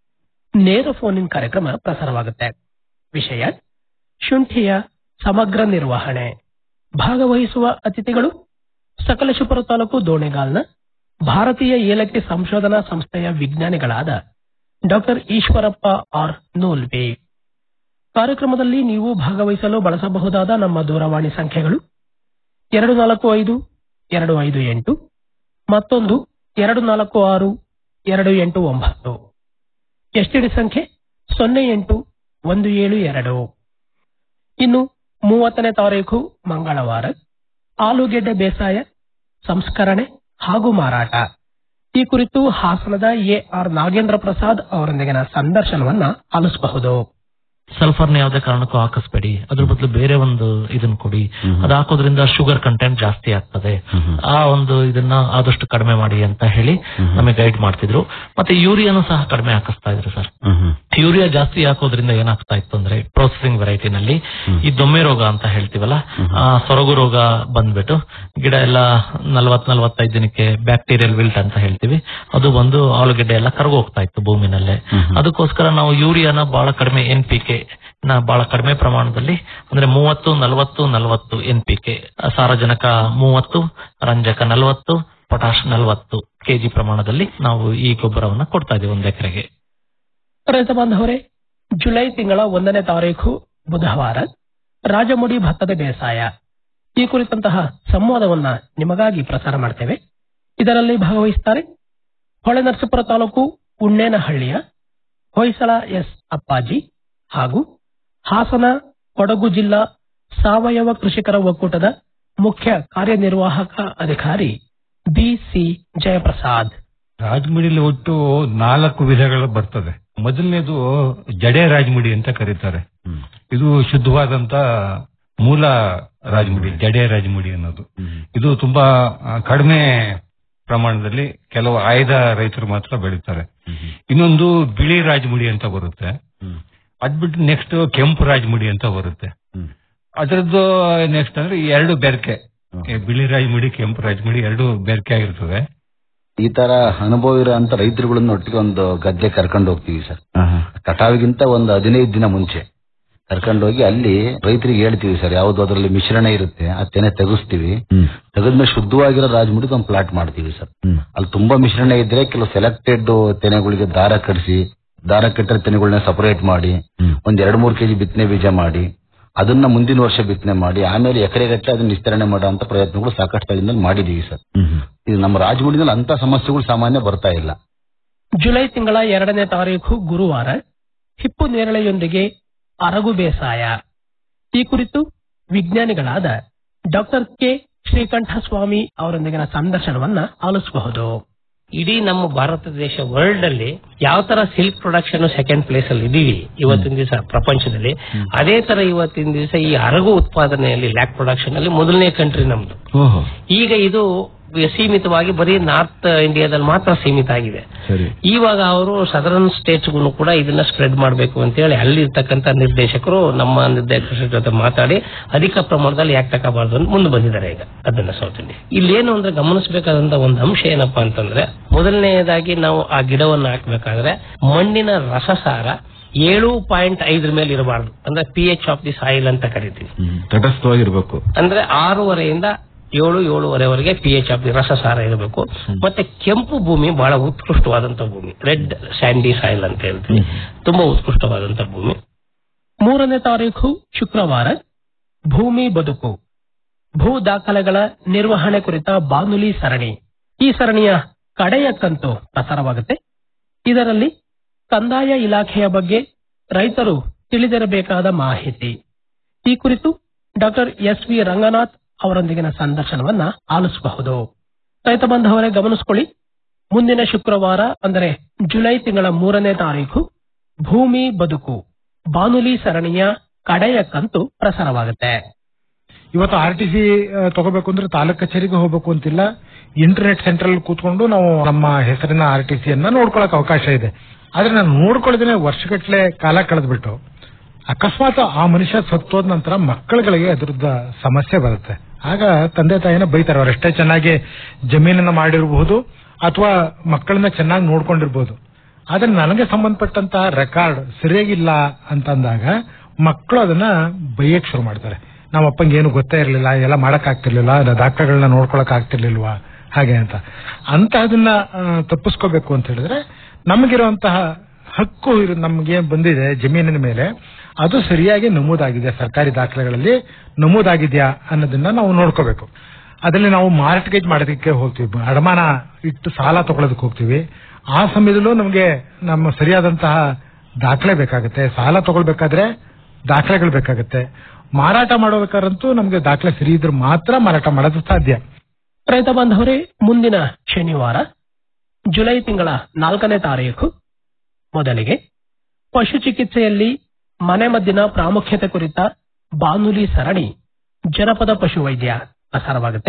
H: ನೇರ ಫೋನ್ ಇನ್ ಕಾರ್ಯಕ್ರಮ ಪ್ರಸಾರವಾಗುತ್ತೆ ವಿಷಯ ಶುಂಠಿಯ ಸಮಗ್ರ ನಿರ್ವಹಣೆ ಭಾಗವಹಿಸುವ ಅತಿಥಿಗಳು ಸಕಲೇಶಪುರ ತಾಲೂಕು ದೋಣೆಗಾಲ್ನ ಭಾರತೀಯ ಏಲಕ್ಕಿ ಸಂಶೋಧನಾ ಸಂಸ್ಥೆಯ ವಿಜ್ಞಾನಿಗಳಾದ ಡಾಕ್ಟರ್ ಈಶ್ವರಪ್ಪ ಆರ್ ನೂಲ್ವಿ ಕಾರ್ಯಕ್ರಮದಲ್ಲಿ ನೀವು ಭಾಗವಹಿಸಲು ಬಳಸಬಹುದಾದ ನಮ್ಮ ದೂರವಾಣಿ ಸಂಖ್ಯೆಗಳು ಎರಡು ನಾಲ್ಕು ಐದು ಎರಡು ಐದು ಎಂಟು ಮತ್ತೊಂದು ಎರಡು ನಾಲ್ಕು ಆರು ಎರಡು ಎಂಟು ಒಂಬತ್ತು ಎಸ್ಟಿಡಿ ಸಂಖ್ಯೆ ಸೊನ್ನೆ ಎಂಟು ಒಂದು ಏಳು ಎರಡು ಇನ್ನು ಮೂವತ್ತನೇ ತಾರೀಕು ಮಂಗಳವಾರ ಆಲೂಗೆಡ್ಡೆ ಬೇಸಾಯ ಸಂಸ್ಕರಣೆ ಹಾಗೂ ಮಾರಾಟ ಈ ಕುರಿತು ಹಾಸನದ ಎ ಆರ್ ನಾಗೇಂದ್ರ ಪ್ರಸಾದ್ ಅವರೊಂದಿಗಿನ ಸಂದರ್ಶನವನ್ನ ಆಲಿಸಬಹುದು
E: ಸಲ್ಫರ್ನ ಯಾವುದೇ ಕಾರಣಕ್ಕೂ ಹಾಕಿಸ್ಬೇಡಿ ಅದ್ರ ಬದಲು ಬೇರೆ ಒಂದು ಇದನ್ನ ಕೊಡಿ ಅದು ಹಾಕೋದ್ರಿಂದ ಶುಗರ್ ಕಂಟೆಂಟ್ ಜಾಸ್ತಿ ಆಗ್ತದೆ ಆ ಒಂದು ಇದನ್ನ ಆದಷ್ಟು ಕಡಿಮೆ ಮಾಡಿ ಅಂತ ಹೇಳಿ ನಮಗೆ ಗೈಡ್ ಮಾಡ್ತಿದ್ರು ಮತ್ತೆ ಯೂರಿಯಾನು ಸಹ ಕಡಿಮೆ ಹಾಕಿಸ್ತಾ ಇದ್ರು ಸರ್ ಯೂರಿಯಾ ಜಾಸ್ತಿ ಹಾಕೋದ್ರಿಂದ ಏನಾಗ್ತಾ ಇತ್ತು ಅಂದ್ರೆ ಪ್ರೊಸೆಸಿಂಗ್ ವೆರೈಟಿನಲ್ಲಿ ಈ ದೊಮ್ಮೆ ರೋಗ ಅಂತ ಹೇಳ್ತೀವಲ್ಲ ಆ ಸೊರಗು ರೋಗ ಬಂದ್ಬಿಟ್ಟು ಗಿಡ ಎಲ್ಲ ನಲ್ವತ್ ನಲ್ವತ್ತೈದು ದಿನಕ್ಕೆ ಬ್ಯಾಕ್ಟೀರಿಯಲ್ ವಿಲ್ಟ್ ಅಂತ ಹೇಳ್ತೀವಿ ಅದು ಬಂದು ಆಲೂಗೆಡ್ಡೆ ಎಲ್ಲ ಕರಗೋಗ್ತಾ ಇತ್ತು ಭೂಮಿನಲ್ಲೇ ಅದಕ್ಕೋಸ್ಕರ ನಾವು ಯೂರಿಯಾನ ಬಹಳ ಕಡಿಮೆ ಎನ್ ಪಿ ಕೆ ನ ಬಹಳ ಕಡಿಮೆ ಪ್ರಮಾಣದಲ್ಲಿ ಅಂದ್ರೆ ಮೂವತ್ತು ನಲವತ್ತು ನಲವತ್ತು ಎನ್ ಪಿ ಕೆ ಸಾರಜನಕ ಮೂವತ್ತು ರಂಜಕ ನಲವತ್ತು ಪೊಟಾಶ್ ನಲವತ್ತು ಕೆಜಿ ಪ್ರಮಾಣದಲ್ಲಿ ನಾವು ಈ ಗೊಬ್ಬರವನ್ನ ಕೊಡ್ತಾ ಇದೀವಿ ಒಂದು ಎಕರೆಗೆ
H: ರೈತ ಬಾಂಧವರೇ ಜುಲೈ ತಿಂಗಳ ಒಂದನೇ ತಾರೀಕು ಬುಧವಾರ ರಾಜಮುಡಿ ಭತ್ತದ ಬೇಸಾಯ ಈ ಕುರಿತಂತಹ ಸಂವಾದವನ್ನ ನಿಮಗಾಗಿ ಪ್ರಸಾರ ಮಾಡ್ತೇವೆ ಇದರಲ್ಲಿ ಭಾಗವಹಿಸುತ್ತಾರೆ ಹೊಳೆನರಸೀಪುರ ತಾಲೂಕು ಉಣ್ಣೇನಹಳ್ಳಿಯ ಹೊಯ್ಸಳ ಎಸ್ ಅಪ್ಪಾಜಿ ಹಾಗೂ ಹಾಸನ ಕೊಡಗು ಜಿಲ್ಲಾ ಸಾವಯವ ಕೃಷಿಕರ ಒಕ್ಕೂಟದ ಮುಖ್ಯ ಕಾರ್ಯನಿರ್ವಾಹಕ ಅಧಿಕಾರಿ ಬಿಸಿ ಜಯಪ್ರಸಾದ್
U: ರಾಜಮುಡಿಲಿ ಒಟ್ಟು ನಾಲ್ಕು ವಿಧಗಳು ಬರ್ತದೆ ಮೊದಲನೇದು ಜಡೆ ರಾಜಮುಡಿ ಅಂತ ಕರೀತಾರೆ ಇದು ಶುದ್ಧವಾದಂತ ಮೂಲ ರಾಜಮುಡಿ ಜಡೆ ರಾಜಮುಡಿ ಅನ್ನೋದು ಇದು ತುಂಬಾ ಆ, ಕಡಿಮೆ ಪ್ರಮಾಣದಲ್ಲಿ ಕೆಲವು ಆಯ್ದ ರೈತರು ಮಾತ್ರ ಬೆಳೀತಾರೆ ಇನ್ನೊಂದು ಬಿಳಿ ರಾಜಮುಡಿ ಅಂತ ಬರುತ್ತೆ ಅದ್ಬಿಟ್ಟು ನೆಕ್ಸ್ಟ್ ಕೆಂಪು ರಾಜಮುಡಿ ಅಂತ ಬರುತ್ತೆ ಅದರದ್ದು ನೆಕ್ಸ್ಟ್ ಅಂದ್ರೆ ಈ ಎರಡು ಬೆರಕೆ ಈ ಬಿಳಿ ರಾಜಮುಡಿ ಕೆಂಪು ರಾಜಮುಡಿ ಎರಡು ಬೆರಕೆ ಆಗಿರ್ತದೆ
V: ಈ ತರ ಅನುಭವ ಇರೋ ಅಂತ ರೈತರುಗಳನ್ನ ಒಟ್ಟಿಗೆ ಒಂದು ಗದ್ದೆ ಕರ್ಕೊಂಡು ಹೋಗ್ತೀವಿ ಸರ್ ಕಟಾವಿಗಿಂತ ಒಂದು ಹದಿನೈದು ದಿನ ಮುಂಚೆ ಕರ್ಕೊಂಡು ಹೋಗಿ ಅಲ್ಲಿ ರೈತರಿಗೆ ಹೇಳ್ತೀವಿ ಸರ್ ಯಾವ್ದು ಅದರಲ್ಲಿ ಮಿಶ್ರಣ ಇರುತ್ತೆ ಆ ತೆನೆ ತೆಗಿಸ್ತೀವಿ ತೆಗೆದ್ಮೇಲೆ ಶುದ್ಧವಾಗಿರೋ ರಾಜಮುಡಿಗೆ ಒಂದು ಪ್ಲಾಟ್ ಮಾಡ್ತೀವಿ ಸರ್ ಅಲ್ಲಿ ತುಂಬಾ ಮಿಶ್ರಣ ಇದ್ರೆ ಕೆಲವು ಸೆಲೆಕ್ಟೆಡ್ ತೆನೆಗಳಿಗೆ ದಾರ ಕಟ್ಸಿ ದಾರ ಕಟ್ಟಿರೋ ತೆನೆಗಳನ್ನ ಸಪರೇಟ್ ಮಾಡಿ ಒಂದ್ ಎರಡ್ ಮೂರ್ ಕೆಜಿ ಬಿತ್ತನೆ ಬೀಜ ಮಾಡಿ ಅದನ್ನ ಮುಂದಿನ ವರ್ಷ ಬಿತ್ತನೆ ಮಾಡಿ ಆಮೇಲೆ ಎಕರೆಗಟ್ಟಲೆ ಅದನ್ನ ವಿಸ್ತರಣೆ ಮಾಡುವಂತ ಪ್ರಯತ್ನಗಳು ಸಾಕಷ್ಟು ಸ್ಥಳದಲ್ಲಿ ಮಾಡಿದೀವಿ ಸರ್ ಇದು ನಮ್ಮ ರಾಜಮುಡಿನಲ್ಲಿ ಅಂತ ಸಮಸ್ಯೆಗಳು ಸಾಮಾನ್ಯ ಬರ್ತಾ ಇಲ್ಲ
H: ಜುಲೈ ತಿಂಗಳ ಎರಡನೇ ತಾರೀಕು ಗುರುವಾರ ಹಿಪ್ಪು ನೇರಳೆಯೊಂದಿಗೆ ಅರಗು ಬೇಸಾಯ ಈ ಕುರಿತು ವಿಜ್ಞಾನಿಗಳಾದ ಡಾಕ್ಟರ್ ಕೆ ಶ್ರೀಕಂಠ ಸ್ವಾಮಿ ಅವರೊಂದಿಗಿನ ಸಂದರ್ಶನವನ್ನ ಆಲಿಸಬಹುದು
B: ಇಡೀ ನಮ್ಮ ಭಾರತ ದೇಶ ವರ್ಲ್ಡ್ ಅಲ್ಲಿ ಯಾವ ತರ ಸಿಲ್ಕ್ ಪ್ರೊಡಕ್ಷನ್ ಸೆಕೆಂಡ್ ಪ್ಲೇಸ್ ಅಲ್ಲಿ ಇದೀವಿ ಇವತ್ತಿನ ದಿವಸ ಪ್ರಪಂಚದಲ್ಲಿ ಅದೇ ತರ ಇವತ್ತಿನ ದಿವಸ ಈ ಅರಗು ಉತ್ಪಾದನೆಯಲ್ಲಿ ಲ್ಯಾಕ್ ಪ್ರೊಡಕ್ಷನ್ ಅಲ್ಲಿ ಮೊದಲನೇ ಕಂಟ್ರಿ ನಮ್ದು
G: ಓಹೋ
B: ಈಗ ಇದು ಸೀಮಿತವಾಗಿ ಬರೀ ನಾರ್ತ್ ಇಂಡಿಯಾದಲ್ಲಿ ಮಾತ್ರ ಸೀಮಿತ ಆಗಿದೆ
G: ಸರಿ
B: ಇವಾಗ ಅವರು ಸದರನ್ ಸ್ಟೇಟ್ಸ್ಗೂ ಕೂಡ ಇದನ್ನ ಸ್ಪ್ರೆಡ್ ಮಾಡಬೇಕು ಅಂತ ಹೇಳಿ ಅಲ್ಲಿರ್ತಕ್ಕಂಥ ನಿರ್ದೇಶಕರು ನಮ್ಮ ನಿರ್ದೇಶಕರ ಜೊತೆ ಮಾತಾಡಿ ಅಧಿಕ ಪ್ರಮಾಣದಲ್ಲಿ ಯಾಕೆ ತಗೋಬಾರ್ದು ಅಂತ ಮುಂದೆ ಬಂದಿದ್ದಾರೆ ಈಗ ಅದನ್ನ ಸೌತ್ ಇಂಡಿಯಾ ಇಲ್ಲೇನು ಅಂದ್ರೆ ಗಮನಿಸಬೇಕಾದಂತ ಒಂದು ಅಂಶ ಏನಪ್ಪಾ ಅಂತಂದ್ರೆ ಮೊದಲನೆಯದಾಗಿ ನಾವು ಆ ಗಿಡವನ್ನು ಹಾಕ್ಬೇಕಾದ್ರೆ ಮಣ್ಣಿನ ರಸಸಾರ ಏಳು ಪಾಯಿಂಟ್ ಐದರ ಮೇಲೆ ಇರಬಾರ್ದು ಅಂದ್ರೆ P H of the soil ಅಂತ ಕರಿತೀವಿ
G: ತಟಸ್ಥವಾಗಿರ್ಬೇಕು
B: ಅಂದ್ರೆ ಆರೂವರೆಯಿಂದ ಏಳು ಏಳುವರೆವರೆಗೆ ಪಿ ಎಚ್ ಆಫ್ ದಿ ರಸಸಾರ ಇರಬೇಕು ಮತ್ತೆ ಕೆಂಪು ಭೂಮಿ ಬಹಳ ಉತ್ಕೃಷ್ಟವಾದಂತ ಭೂಮಿ ರೆಡ್ ಸ್ಯಾಂಡಿ ಸಾಯಿಲ್ ಅಂತ ಹೇಳ್ತೀವಿ ತುಂಬಾ ಉತ್ಕೃಷ್ಟವಾದಂತ ಭೂಮಿ
H: ಮೂರನೇ ತಾರೀಖು ಶುಕ್ರವಾರ ಭೂಮಿ ಬದುಕು ಭೂ ದಾಖಲೆಗಳ ನಿರ್ವಹಣೆ ಕುರಿತ ಬಾನುಲಿ ಸರಣಿ ಈ ಸರಣಿಯ ಕಡೆಯ ಕಂತು ಪ್ರಸಾರವಾಗುತ್ತೆ ಇದರಲ್ಲಿ ಕಂದಾಯ ಇಲಾಖೆಯ ಬಗ್ಗೆ ರೈತರು ತಿಳಿದಿರಬೇಕಾದ ಮಾಹಿತಿ ಈ ಕುರಿತು ಡಾಕ್ಟರ್ ಎಸ್ ವಿ ರಂಗನಾಥ್ ಅವರೊಂದಿಗಿನ ಸಂದರ್ಶನವನ್ನ ಆಲಿಸಬಹುದು ರೈತ ಬಾಂಧವರೇ ಗಮನಿಸಿಕೊಳ್ಳಿ ಮುಂದಿನ ಶುಕ್ರವಾರ ಅಂದರೆ ಜುಲೈ ತಿಂಗಳ ಮೂರನೇ ತಾರೀಖು ಭೂಮಿ ಬದುಕು ಬಾನುಲಿ ಸರಣಿಯ ಕಡೆಯ ಕಂತು ಪ್ರಸಾರವಾಗುತ್ತೆ
W: ಇವತ್ತು ಆರ್ ಟಿ ಸಿ ತಗೋಬೇಕು ಅಂದ್ರೆ ತಾಲೂಕ್ ಕಚೇರಿಗೆ ಹೋಗ್ಬೇಕು ಅಂತಿಲ್ಲ ಇಂಟರ್ನೆಟ್ ಸೆಂಟರ್ ಕೂತ್ಕೊಂಡು ನಾವು ನಮ್ಮ ಹೆಸರಿನ ಆರ್ ಟಿ ಸಿಯನ್ನ ನೋಡ್ಕೊಳಕ್ ಅವಕಾಶ ಇದೆ ಆದ್ರೆ ನಾನು ನೋಡ್ಕೊಳ್ಳೋದನ್ನೇ ವರ್ಷಗಟ್ಲೆ ಕಾಲ ಕಳೆದ್ಬಿಟ್ಟು ಅಕಸ್ಮಾತ್ ಆ ಮನುಷ್ಯ ಸತ್ತೋದ ನಂತರ ಮಕ್ಕಳುಗಳಿಗೆ ಅದ್ರದ್ದು ಸಮಸ್ಯೆ ಬರುತ್ತೆ ಆಗ ತಂದೆ ತಾಯಿನ ಬೈತಾರೆ ಅವರೆಷ್ಟೇ ಚೆನ್ನಾಗಿ ಜಮೀನನ್ನ ಮಾಡಿರಬಹುದು ಅಥವಾ ಮಕ್ಕಳನ್ನ ಚೆನ್ನಾಗಿ ನೋಡ್ಕೊಂಡಿರ್ಬೋದು ಆದ್ರೆ ನನಗೆ ಸಂಬಂಧಪಟ್ಟಂತಹ ರೆಕಾರ್ಡ್ ಸರಿಯಾಗಿಲ್ಲ ಅಂತಂದಾಗ ಮಕ್ಕಳು ಅದನ್ನ ಬೈಯಕ್ ಶುರು ಮಾಡ್ತಾರೆ ನಮ್ಮ ಅಪ್ಪಂಗೆ ಏನು ಗೊತ್ತೇ ಇರಲಿಲ್ಲ ಎಲ್ಲ ಮಾಡಕ್ ಆಗ್ತಿರ್ಲಿಲ್ಲ ದಾಖಲೆಗಳನ್ನ ನೋಡ್ಕೊಳಕ್ ಆಗ್ತಿರ್ಲಿಲ್ವಾ ಹಾಗೆ ಅಂತ ಅಂತಹದನ್ನ ಆ, ತಪ್ಪಿಸ್ಕೋಬೇಕು ಅಂತ ಹೇಳಿದ್ರೆ ನಮಗಿರುವಂತಹ ಹಕ್ಕು ಇರು ನಮ್ಗೆ ಬಂದಿದೆ ಜಮೀನಿನ ಮೇಲೆ ಅದು ಸರಿಯಾಗಿ ನಮೂದಾಗಿದೆ ಸರ್ಕಾರಿ ದಾಖಲೆಗಳಲ್ಲಿ ನಮೂದಾಗಿದ್ಯಾ ಅನ್ನೋದನ್ನ ನಾವು ನೋಡ್ಕೋಬೇಕು ಅದರಲ್ಲಿ ನಾವು ಮಾರ್ಟ್ಗೇಜ್ ಮಾಡೋದಕ್ಕೆ ಹೋಗ್ತೀವಿ ಅಡಮಾನ ಇಟ್ಟು ಸಾಲ ತಗೊಳ್ಳೋದಕ್ಕೆ ಹೋಗ್ತೀವಿ ಆ ಸಮಯದಲ್ಲೂ ನಮಗೆ ನಮ್ಮ ಸರಿಯಾದಂತಹ ದಾಖಲೆ ಬೇಕಾಗುತ್ತೆ ಸಾಲ ತಗೊಳ್ಬೇಕಾದ್ರೆ ದಾಖಲೆಗಳು ಬೇಕಾಗುತ್ತೆ ಮಾರಾಟ ಮಾಡಬೇಕಾದ್ರಂತೂ ನಮಗೆ ದಾಖಲೆ ಸರಿ ಇದ್ರೆ ಮಾತ್ರ ಮಾರಾಟ ಮಾಡೋದು ಸಾಧ್ಯ
H: ರೈತ ಬಾಂಧವರೇ ಮುಂದಿನ ಶನಿವಾರ ಜುಲೈ ತಿಂಗಳ ನಾಲ್ಕನೇ ತಾರೀಖು ಮೊದಲಿಗೆ ಪಶು ಚಿಕಿತ್ಸೆಯಲ್ಲಿ ಮನೆಮದ್ದಿನ ಪ್ರಾಮುಖ್ಯತೆ ಕುರಿತ ಬಾನುಲಿ ಸರಣಿ ಜನಪದ ಪಶುವೈದ್ಯ ಪ್ರಸಾರವಾಗುತ್ತೆ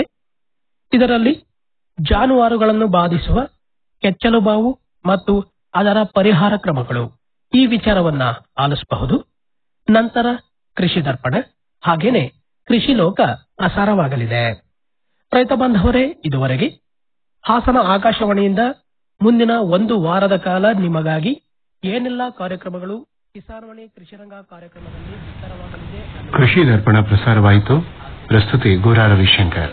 H: ಇದರಲ್ಲಿ ಜಾನುವಾರುಗಳನ್ನು ಬಾಧಿಸುವ ಕೆಚ್ಚಲು ಬಾವು ಮತ್ತು ಅದರ ಪರಿಹಾರ ಕ್ರಮಗಳು ಈ ವಿಚಾರವನ್ನ ಆಲಿಸಬಹುದು ನಂತರ ಕೃಷಿ ದರ್ಪಣ ಹಾಗೇನೆ ಕೃಷಿ ಲೋಕ ಪ್ರಸಾರವಾಗಲಿದೆ ರೈತ ಬಾಂಧವರೇ ಇದುವರೆಗೆ ಹಾಸನ ಆಕಾಶವಾಣಿಯಿಂದ ಮುಂದಿನ ಒಂದು ವಾರದ ಕಾಲ ನಿಮಗಾಗಿ ಏನೆಲ್ಲ ಕಾರ್ಯಕ್ರಮಗಳು ಕಿಸಾನ್ವಾಣಿ ಕೃಷಿರಂಗ ಕಾರ್ಯಕ್ರಮದಲ್ಲಿ ಬಿತ್ತರವಾಗಲಿದೆ
A: ಕೃಷಿ ದರ್ಪಣ ಪ್ರಸಾರವಾಯಿತು ಪ್ರಸ್ತುತಿ ಗೋರಾ ರವಿಶಂಕರ್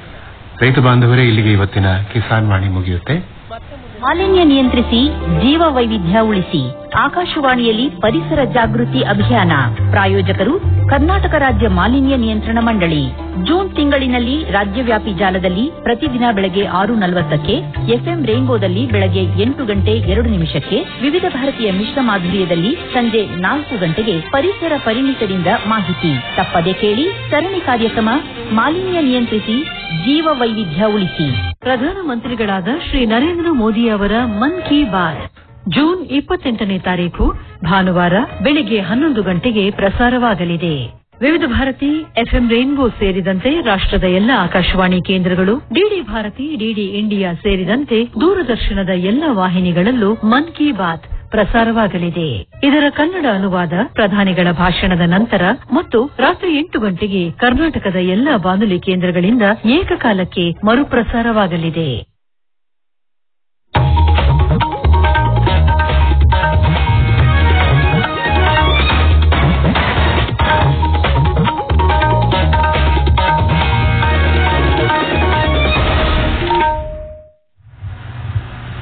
A: ರೈತ ಬಾಂಧವರೇ ಇಲ್ಲಿಗೆ ಇವತ್ತಿನ ಕಿಸಾನ್ ವಾಣಿ ಮುಗಿಯುತ್ತೆ
I: ಮಾಲಿನ್ಯ ನಿಯಂತ್ರಿಸಿ ಜೀವ ವೈವಿಧ್ಯ ಉಳಿಸಿ ಆಕಾಶವಾಣಿಯಲ್ಲಿ ಪರಿಸರ ಜಾಗೃತಿ ಅಭಿಯಾನ ಪ್ರಾಯೋಜಕರು ಕರ್ನಾಟಕ ರಾಜ್ಯ ಮಾಲಿನ್ಯ ನಿಯಂತ್ರಣ ಮಂಡಳಿ ಜೂನ್ ತಿಂಗಳಿನಲ್ಲಿ ರಾಜ್ಯವ್ಯಾಪಿ ಜಾಲದಲ್ಲಿ ಪ್ರತಿದಿನ ಬೆಳಗ್ಗೆ ಆರು ನಲವತ್ತಕ್ಕೆ ಎಫ್ಎಂ ರೇನ್ಬೋದಲ್ಲಿ ಬೆಳಗ್ಗೆ ಎಂಟು ಗಂಟೆ ಎರಡು ನಿಮಿಷಕ್ಕೆ ವಿವಿಧ ಭಾರತೀಯ ಮಿಶ್ರ ಮಾಧುರ್ಯದಲ್ಲಿ ಸಂಜೆ ನಾಲ್ಕು ಗಂಟೆಗೆ ಪರಿಸರ ಪರಿಣಿತರಿಂದ ಮಾಹಿತಿ ತಪ್ಪದೆ ಕೇಳಿ ಸರಣಿ ಕಾರ್ಯಕ್ರಮ ಮಾಲಿನ್ಯ ನಿಯಂತ್ರಿಸಿ ಜೀವ ವೈವಿಧ್ಯ ಉಳಿಸಿ
X: ಪ್ರಧಾನಮಂತ್ರಿಗಳಾದ ಶ್ರೀ ನರೇಂದ್ರ ಮೋದಿ ಅವರ ಮನ್ ಕಿ ಬಾತ್ ಜೂನ್ ಇಪ್ಪತ್ತೆಂಟನೇ ತಾರೀಕು ಭಾನುವಾರ ಬೆಳಿಗ್ಗೆ ಹನ್ನೊಂದು ಗಂಟೆಗೆ ಪ್ರಸಾರವಾಗಲಿದೆ ವಿವಿಧ ಭಾರತಿ ಎಫ್ಎಂ ರೈನ್ಬೋ ಸೇರಿದಂತೆ ರಾಷ್ಟ್ರದ ಎಲ್ಲ ಆಕಾಶವಾಣಿ ಕೇಂದ್ರಗಳು ಡಿಡಿ ಭಾರತಿ ಡಿಡಿ ಇಂಡಿಯಾ ಸೇರಿದಂತೆ ದೂರದರ್ಶನದ ಎಲ್ಲ ವಾಹಿನಿಗಳಲ್ಲೂ ಮನ್ ಕಿ ಬಾತ್ ಪ್ರಸಾರವಾಗಲಿದೆ ಇದರ ಕನ್ನಡ ಅನುವಾದ ಪ್ರಧಾನಿಗಳ ಭಾಷಣದ ನಂತರ ಮತ್ತು ರಾತ್ರಿ ಎಂಟು ಗಂಟೆಗೆ ಕರ್ನಾಟಕದ ಎಲ್ಲ ಬಾನುಲಿ ಕೇಂದ್ರಗಳಿಂದ ಏಕಕಾಲಕ್ಕೆ ಮರುಪ್ರಸಾರವಾಗಲಿದೆ